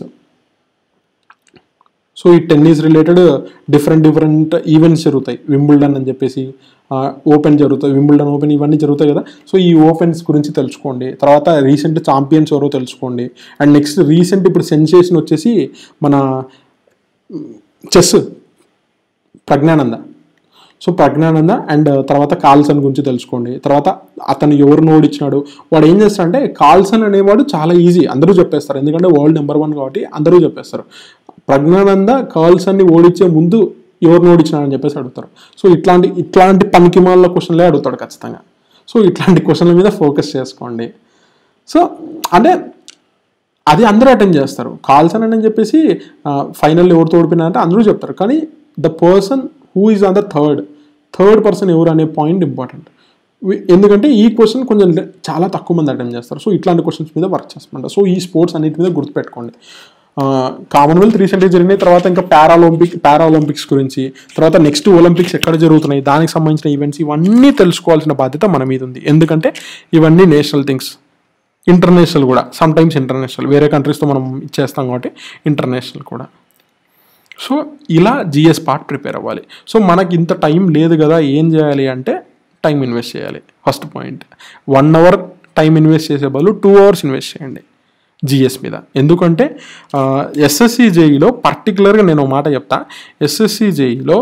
సో ఈ tennis related different different events జరుగుతాయి వింబుల్డన్ అని చెప్పేసి ఓపెన్ జరుగుతాయి వింబుల్డన్ ఓపెన్ ఇవన్నీ జరుగుతాయి కదా సో ఈ ఓపెన్స్ గురించి తెలుసుకోండి తర్వాత రీసెంట్ ఛాంపియన్స్ ఎవరో తెలుసుకోండి అండ్ నెక్స్ట్ రీసెంట్ ఇప్పుడు సెన్సేషన్ వచ్చేసి మన chess Praggnanandhaa so Praggnanandhaa and తర్వాత కాల్సన్ గురించి తెలుసుకోండి తర్వాత అతను ఎవరిని ఓడించినాడు వాడు ఏం చేస్తాడంటే కాల్సన్ అనేవాడు చాలా ఈజీ అందరూ చెప్పేస్తారు ఎందుకంటే వరల్డ్ నెంబర్ వన్ కాబట్టి అందరూ చెప్పేస్తారు ప్రజ్ఞానంద కాల్సన్ని ఓడించే ముందు ఎవరిని ఓడించినాడని చెప్పేసి అడుగుతారు సో ఇట్లాంటి ఇట్లాంటి పనికిమాల క్వశ్చన్లే అడుగుతాడు ఖచ్చితంగా సో ఇట్లాంటి క్వశ్చన్ల మీద ఫోకస్ చేసుకోండి సో అంటే అది అందరూ అటెండ్ చేస్తారు కాల్సన్ అని చెప్పేసి ఫైనల్ ఎవరితో ఓడిపోయినారంటే అందరూ చెప్తారు కానీ the person who is on the third third person ఎవరు అనే పాయింట్ ఇంపార్టెంట్ ఎందుకంటే ఈ క్వశ్చన్ కొంచెం లే- చాలా తక్కువ మంది అటెండ్ చేస్తారు సో ఇట్లాంటి క్వశ్చన్స్ మీద వర్క్ చేస్తామంట సో ఈ స్పోర్ట్స్ అన్నిటి మీద గుర్తుపెట్టుకోండి కామన్వెల్త్ రీసెంట్గా జరిగినాయి తర్వాత ఇంకా పారాలింపిక్ పారాలింపిక్స్ గురించి తర్వాత నెక్స్ట్ ఒలింపిక్స్ ఎక్కడ జరుగుతున్నాయి దానికి సంబంధించిన ఈవెంట్స్ ఇవన్నీ తెలుసుకోవాల్సిన బాధ్యత మన మీద ఉంది ఎందుకంటే ఇవన్నీ నేషనల్ థింగ్స్ ఇంటర్నేషనల్ కూడా సమ్ టైమ్స్ ఇంటర్నేషనల్ వేరే కంట్రీస్తో మనం ఇచ్చేస్తాం కాబట్టి ఇంటర్నేషనల్ కూడా సో ఇలా జిఎస్ పార్ట్ ప్రిపేర్ అవ్వాలి సో మనకి ఇంత టైం లేదు కదా ఏం చేయాలి అంటే టైం ఇన్వెస్ట్ చేయాలి first point one hour time invest చేసే బదులు టూ అవర్స్ ఇన్వెస్ట్ చేయండి జిఎస్ మీద ఎందుకంటే ఎస్ఎస్సి జేఈలో పర్టికులర్గా నేను ఒక మాట చెప్తా ఎస్ఎస్సి జేఈలో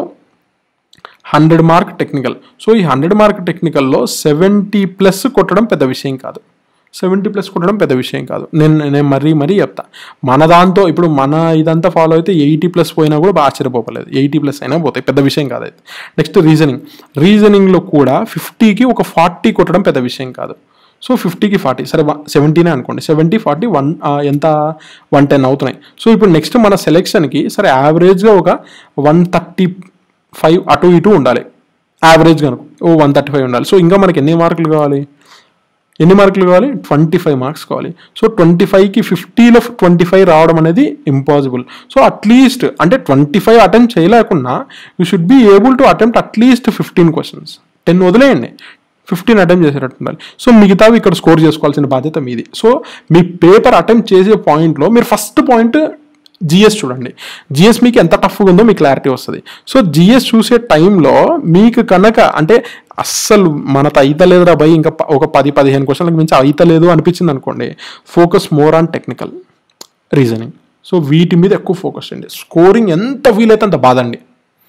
హండ్రెడ్ మార్క్ టెక్నికల్ సో ఈ హండ్రెడ్ మార్క్ టెక్నికల్లో సెవెంటీ ప్లస్ కొట్టడం పెద్ద విషయం కాదు సెవెంటీ ప్లస్ కొట్టడం పెద్ద విషయం కాదు నేను నేను మరీ మరీ చెప్తా మన దాంతో ఇప్పుడు మన ఇదంతా ఫాలో అయితే ఎయిటీ ప్లస్ పోయినా కూడా బాగా ఆశ్చర్యపోలేదు ఎయిటీ ప్లస్ అయినా పోతాయి పెద్ద విషయం కాదు అయితే నెక్స్ట్ రీజనింగ్ రీజనింగ్లో కూడా ఫిఫ్టీకి ఒక ఫార్టీ కొట్టడం పెద్ద విషయం కాదు సో ఫిఫ్టీకి ఫార్టీ సరే సెవెంటీనే అనుకోండి సెవెంటీ ఫార్టీ వన్ ఎంత వన్ టెన్ అవుతున్నాయి సో ఇప్పుడు నెక్స్ట్ మన సెలెక్షన్కి సరే యావరేజ్గా ఒక వన్ థర్టీ ఫైవ్ అటు ఇటు ఉండాలి యావరేజ్ కనుక ఓ వన్ థర్టీ ఫైవ్ ఉండాలి సో ఇంకా మనకి ఎన్ని మార్కులు కావాలి ఎన్ని మార్కులు కావాలి ట్వంటీ ఫైవ్ మార్క్స్ కావాలి సో ట్వంటీ ఫైవ్కి ఫిఫ్టీలో ట్వంటీ ఫైవ్ రావడం అనేది ఇంపాసిబుల్ సో అట్లీస్ట్ అంటే ట్వంటీ ఫైవ్ అటెంప్ట్ చేయలేకున్నా you should be able to attempt at least fifteen questions ten వదిలేయండి ఫిఫ్టీన్ అటెంప్ట్ చేసేటట్టు ఉండాలి సో మిగతావి ఇక్కడ స్కోర్ చేసుకోవాల్సిన బాధ్యత మీది సో మీ పేపర్ అటెంప్ట్ చేసే పాయింట్లో మీరు ఫస్ట్ పాయింట్ జిఎస్ చూడండి జిఎస్ మీకు ఎంత టఫ్గా ఉందో మీకు క్లారిటీ వస్తుంది సో జిఎస్ చూసే టైంలో మీకు కనుక అంటే అస్సలు మనతో అయితలేదురా భయ్ ఇంకా ప- ఒక పది పదిహేను క్వశ్చన్లకు మించి అయితలేదు అనిపించింది అనుకోండి focus more on technical reasoning so వీటి మీద ఎక్కువ ఫోకస్ చేయండి స్కోరింగ్ ఎంత వీలైతే అంత బాదండి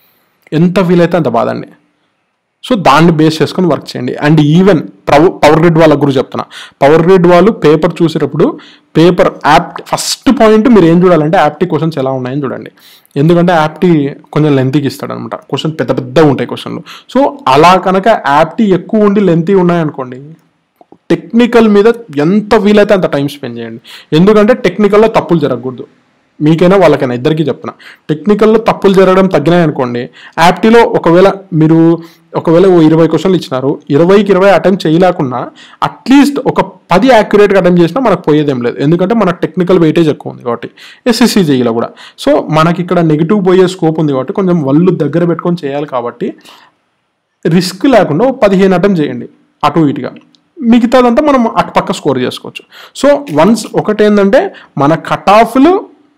ఎంత వీలైతే అంత బాదండి సో దాన్ని బేస్ చేసుకొని వర్క్ చేయండి అండ్ ఈవెన్ పవర్ గ్రిడ్ వాళ్ళ గురించి చెప్తున్నా పవర్ గ్రిడ్ వాళ్ళు పేపర్ చూసేటప్పుడు పేపర్ యాప్ ఫస్ట్ పాయింట్ మీరు ఏం చూడాలంటే యాప్టీ క్వశ్చన్స్ ఎలా ఉన్నాయని చూడండి ఎందుకంటే యాప్టీ కొంచెం లెంతీకి ఇస్తాడు అనమాట క్వశ్చన్ పెద్ద పెద్దగా ఉంటాయి క్వశ్చన్లు సో అలా కనుక యాప్టీ ఎక్కువ ఉండి లెంతీ ఉన్నాయనుకోండి టెక్నికల్ మీద ఎంత వీలైతే అంత టైం స్పెండ్ చేయండి ఎందుకంటే టెక్నికల్లో తప్పులు జరగకూడదు మీకైనా వాళ్ళకైనా ఇద్దరికి చెప్తున్నా టెక్నికల్లో తప్పులు జరగడం తగ్గినాయి అనుకోండి యాప్టీలో ఒకవేళ మీరు ఒకవేళ ఓ ఇరవై క్వశ్చన్లు ఇచ్చినారు ఇరవైకి ఇరవై అటెంప్ట్ చేయలేకున్నా అట్లీస్ట్ ఒక పది యాక్యురేట్గా అటెంప్ట్ చేసినా మనకు పోయేదేం లేదు ఎందుకంటే మనకు టెక్నికల్ వెయిటేజ్ ఎక్కువ ఉంది కాబట్టి ఎస్ఎస్సి జేఈలో కూడా సో మనకి ఇక్కడ నెగిటివ్ పోయే స్కోప్ ఉంది కాబట్టి కొంచెం వల్లు దగ్గర పెట్టుకొని చేయాలి కాబట్టి రిస్క్ లేకుండా ఓ పదిహేను అటెంప్ట్ చేయండి అటు ఇటుగా మిగతాదంతా మనం అటు పక్క స్కోర్ చేసుకోవచ్చు సో వన్స్ ఒకటేంటంటే మన కట్ ఆఫ్లు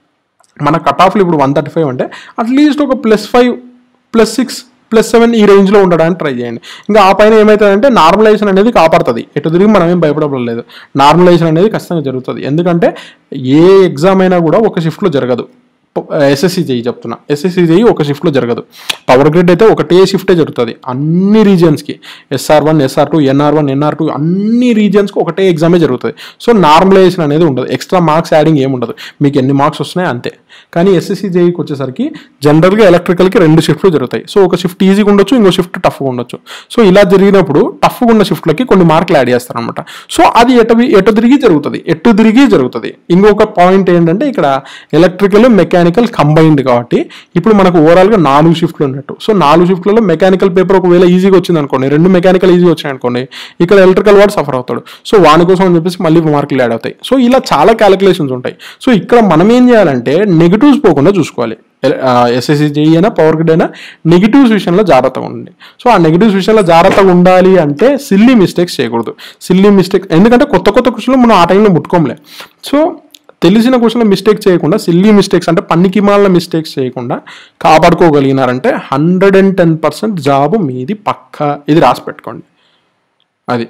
మన కట్ ఆఫ్లు ఇప్పుడు వన్ థర్టీ ఫైవ్ అంటే అట్లీస్ట్ ఒక plus five plus six plus seven ఈ రేంజ్లో ఉండడానికి ట్రై చేయండి ఇంకా ఆ పైన ఏమవుతుందంటే నార్మలైజేషన్ అనేది కాపాడుతుంది ఎటు తిరిగి మనం ఏం భయపడడం లేదు నార్మలైజేషన్ అనేది ఖచ్చితంగా జరుగుతుంది ఎందుకంటే ఏ ఎగ్జామ్ అయినా కూడా ఒక షిఫ్ట్లో జరగదు ఎస్ఎస్సి చేయి చెప్తున్నా ఎస్ఎస్సి చేయి ఒక షిఫ్ట్లో జరగదు పవర్ గ్రిడ్ అయితే ఒకటే షిఫ్టే జరుగుతుంది అన్ని రీజియన్స్కి SR one SR two NR one NR two అన్ని రీజియన్స్కి ఒకటే ఎగ్జామే జరుగుతుంది సో నార్మలైజేషన్ అనేది ఉండదు ఎక్స్ట్రా మార్క్స్ యాడింగ్ ఏమి ఉండదు మీకు ఎన్ని మార్క్స్ వస్తున్నాయి అంతే కానీ ఎస్ఎస్సి జేఈకి వచ్చేసరికి జనరల్గా ఎలక్ట్రికల్కి రెండు షిఫ్ట్లు జరుగుతాయి సో ఒక షిఫ్ట్ ఈజీగా ఉండొచ్చు ఇంకో షిఫ్ట్ టఫ్గా ఉండొచ్చు సో ఇలా జరిగినప్పుడు టఫ్గా ఉన్న షిఫ్ట్లకి కొన్ని మార్కులు యాడ్ చేస్తారనమాట సో అది ఎటు ఎటు తిరిగి జరుగుతుంది ఎటు తిరిగి జరుగుతుంది ఇంకొక పాయింట్ ఏంటంటే ఇక్కడ ఎలక్ట్రికల్ మెకానికల్ కంబైన్డ్ కాబట్టి ఇప్పుడు మనకు ఓవరాల్గా నాలుగు షిఫ్ట్లు ఉన్నట్టు సో నాలుగు షిఫ్ట్లలో మెకానికల్ పేపర్ ఒకవేళ ఈజీగా వచ్చింది అనుకోండి రెండు మెకానికల్ ఈజీగా వచ్చాయి అనుకోండి ఇక్కడ ఎలక్ట్రికల్ వాడు సఫర్ అవుతాడు సో వాని కోసం అని చెప్పేసి మళ్ళీ మార్కులు యాడ్ అవుతాయి సో ఇలా చాలా క్యాలిక్యులేషన్స్ ఉంటాయి సో ఇక్కడ మనం ఏం చేయాలంటే నెగిటివ్స్ పోకుండా చూసుకోవాలి ఎస్ఎస్సి జేఈ అయినా పవర్ గ్రిడ్ అయినా నెగిటివ్స్ విషయంలో జాగ్రత్తగా ఉండండి సో ఆ నెగిటివ్స్ విషయంలో జాగ్రత్తగా ఉండాలి అంటే సిల్లీ మిస్టేక్స్ చేయకూడదు సిల్లీ మిస్టేక్స్ ఎందుకంటే కొత్త కొత్త క్వశ్చన్లు మనం ఆ టైంలో ముట్టుకోంలే సో తెలిసిన క్వశ్చన్లో మిస్టేక్ చేయకుండా సిల్లీ మిస్టేక్స్ అంటే పన్నికిమాల మిస్టేక్స్ చేయకుండా కాపాడుకోగలిగినారంటే hundred and ten percent job మీది పక్కా ఇది రాసి పెట్టుకోండి అది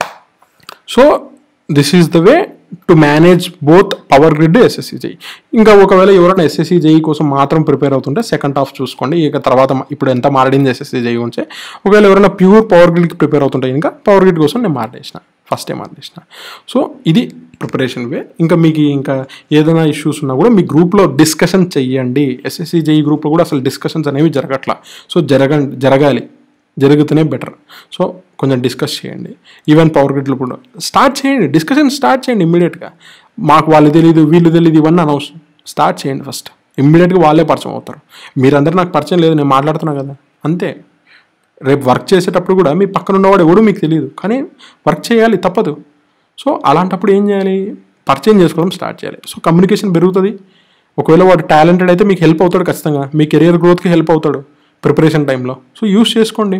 so this is the way to manage both power grid SSC JE ఇంకా ఒకవేళ ఎవరైనా ఎస్ఎస్సి జేఈ కోసం మాత్రం ప్రిపేర్ అవుతుంటే సెకండ్ హాఫ్ చూసుకోండి ఇక తర్వాత మ- ఇప్పుడు ఎంత మారింది ఎస్ఎస్సి జేఈ గురించి ఒకవేళ ఎవరైనా ప్యూర్ పవర్ గ్రిడ్కి ప్రిపేర్ అవుతుంటే ఇంకా పవర్ గ్రిడ్ కోసం నేను మాట్లాడేసిన ఫస్ట్ టైం మాట్లాడేసిన సో ఇది ప్రిపరేషన్ వే ఇంకా మీకు ఇంకా ఏదైనా ఇష్యూస్ ఉన్నా కూడా మీ గ్రూప్లో డిస్కషన్ చెయ్యండి ఎస్ఎస్సి జేఈ గ్రూప్లో కూడా అసలు డిస్కషన్స్ అనేవి జరగట్లా సో జరగ జరగాలి జరిగితేనే బెటర్ సో కొంచెం డిస్కస్ చేయండి ఈవెన్ పవర్ గ్రిడ్లో కూడా స్టార్ట్ చేయండి డిస్కషన్ స్టార్ట్ చేయండి ఇమ్మీడియట్గా మాకు వాళ్ళు తెలియదు వీళ్ళు తెలియదు ఇవన్నీ అనవసరం స్టార్ట్ చేయండి ఫస్ట్ ఇమ్మీడియట్గా వాళ్ళే పరిచయం అవుతారు మీరందరూ నాకు పరిచయం లేదు నేను మాట్లాడుతున్నా కదా అంతే రేపు వర్క్ చేసేటప్పుడు కూడా మీ పక్కన ఉన్నవాడు ఎవడు మీకు తెలియదు కానీ వర్క్ చేయాలి తప్పదు సో అలాంటప్పుడు ఏం చేయాలి పరిచయం చేసుకోవడం స్టార్ట్ చేయాలి సో కమ్యూనికేషన్ పెరుగుతుంది ఒకవేళ వాడు టాలెంటెడ్ అయితే మీకు హెల్ప్ అవుతాడు ఖచ్చితంగా మీ కెరియర్ గ్రోత్కి హెల్ప్ అవుతాడు ప్రిపరేషన్ టైంలో సో యూస్ చేసుకోండి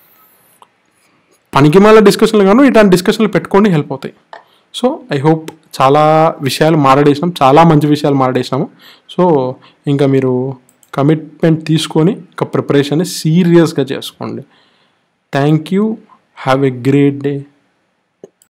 పనికి మళ్ళీ డిస్కషన్లు గాను ఇట్లాంటి డిస్కషన్లు పెట్టుకోండి హెల్ప్ అవుతాయి సో ఐ హోప్ చాలా విషయాలు మాట్లాడేసినాం చాలా మంచి విషయాలు మాట్లాడేసినాము సో ఇంకా మీరు కమిట్మెంట్ తీసుకొని ఒక ప్రిపరేషన్ సీరియస్గా చేసుకోండి thank you have a great day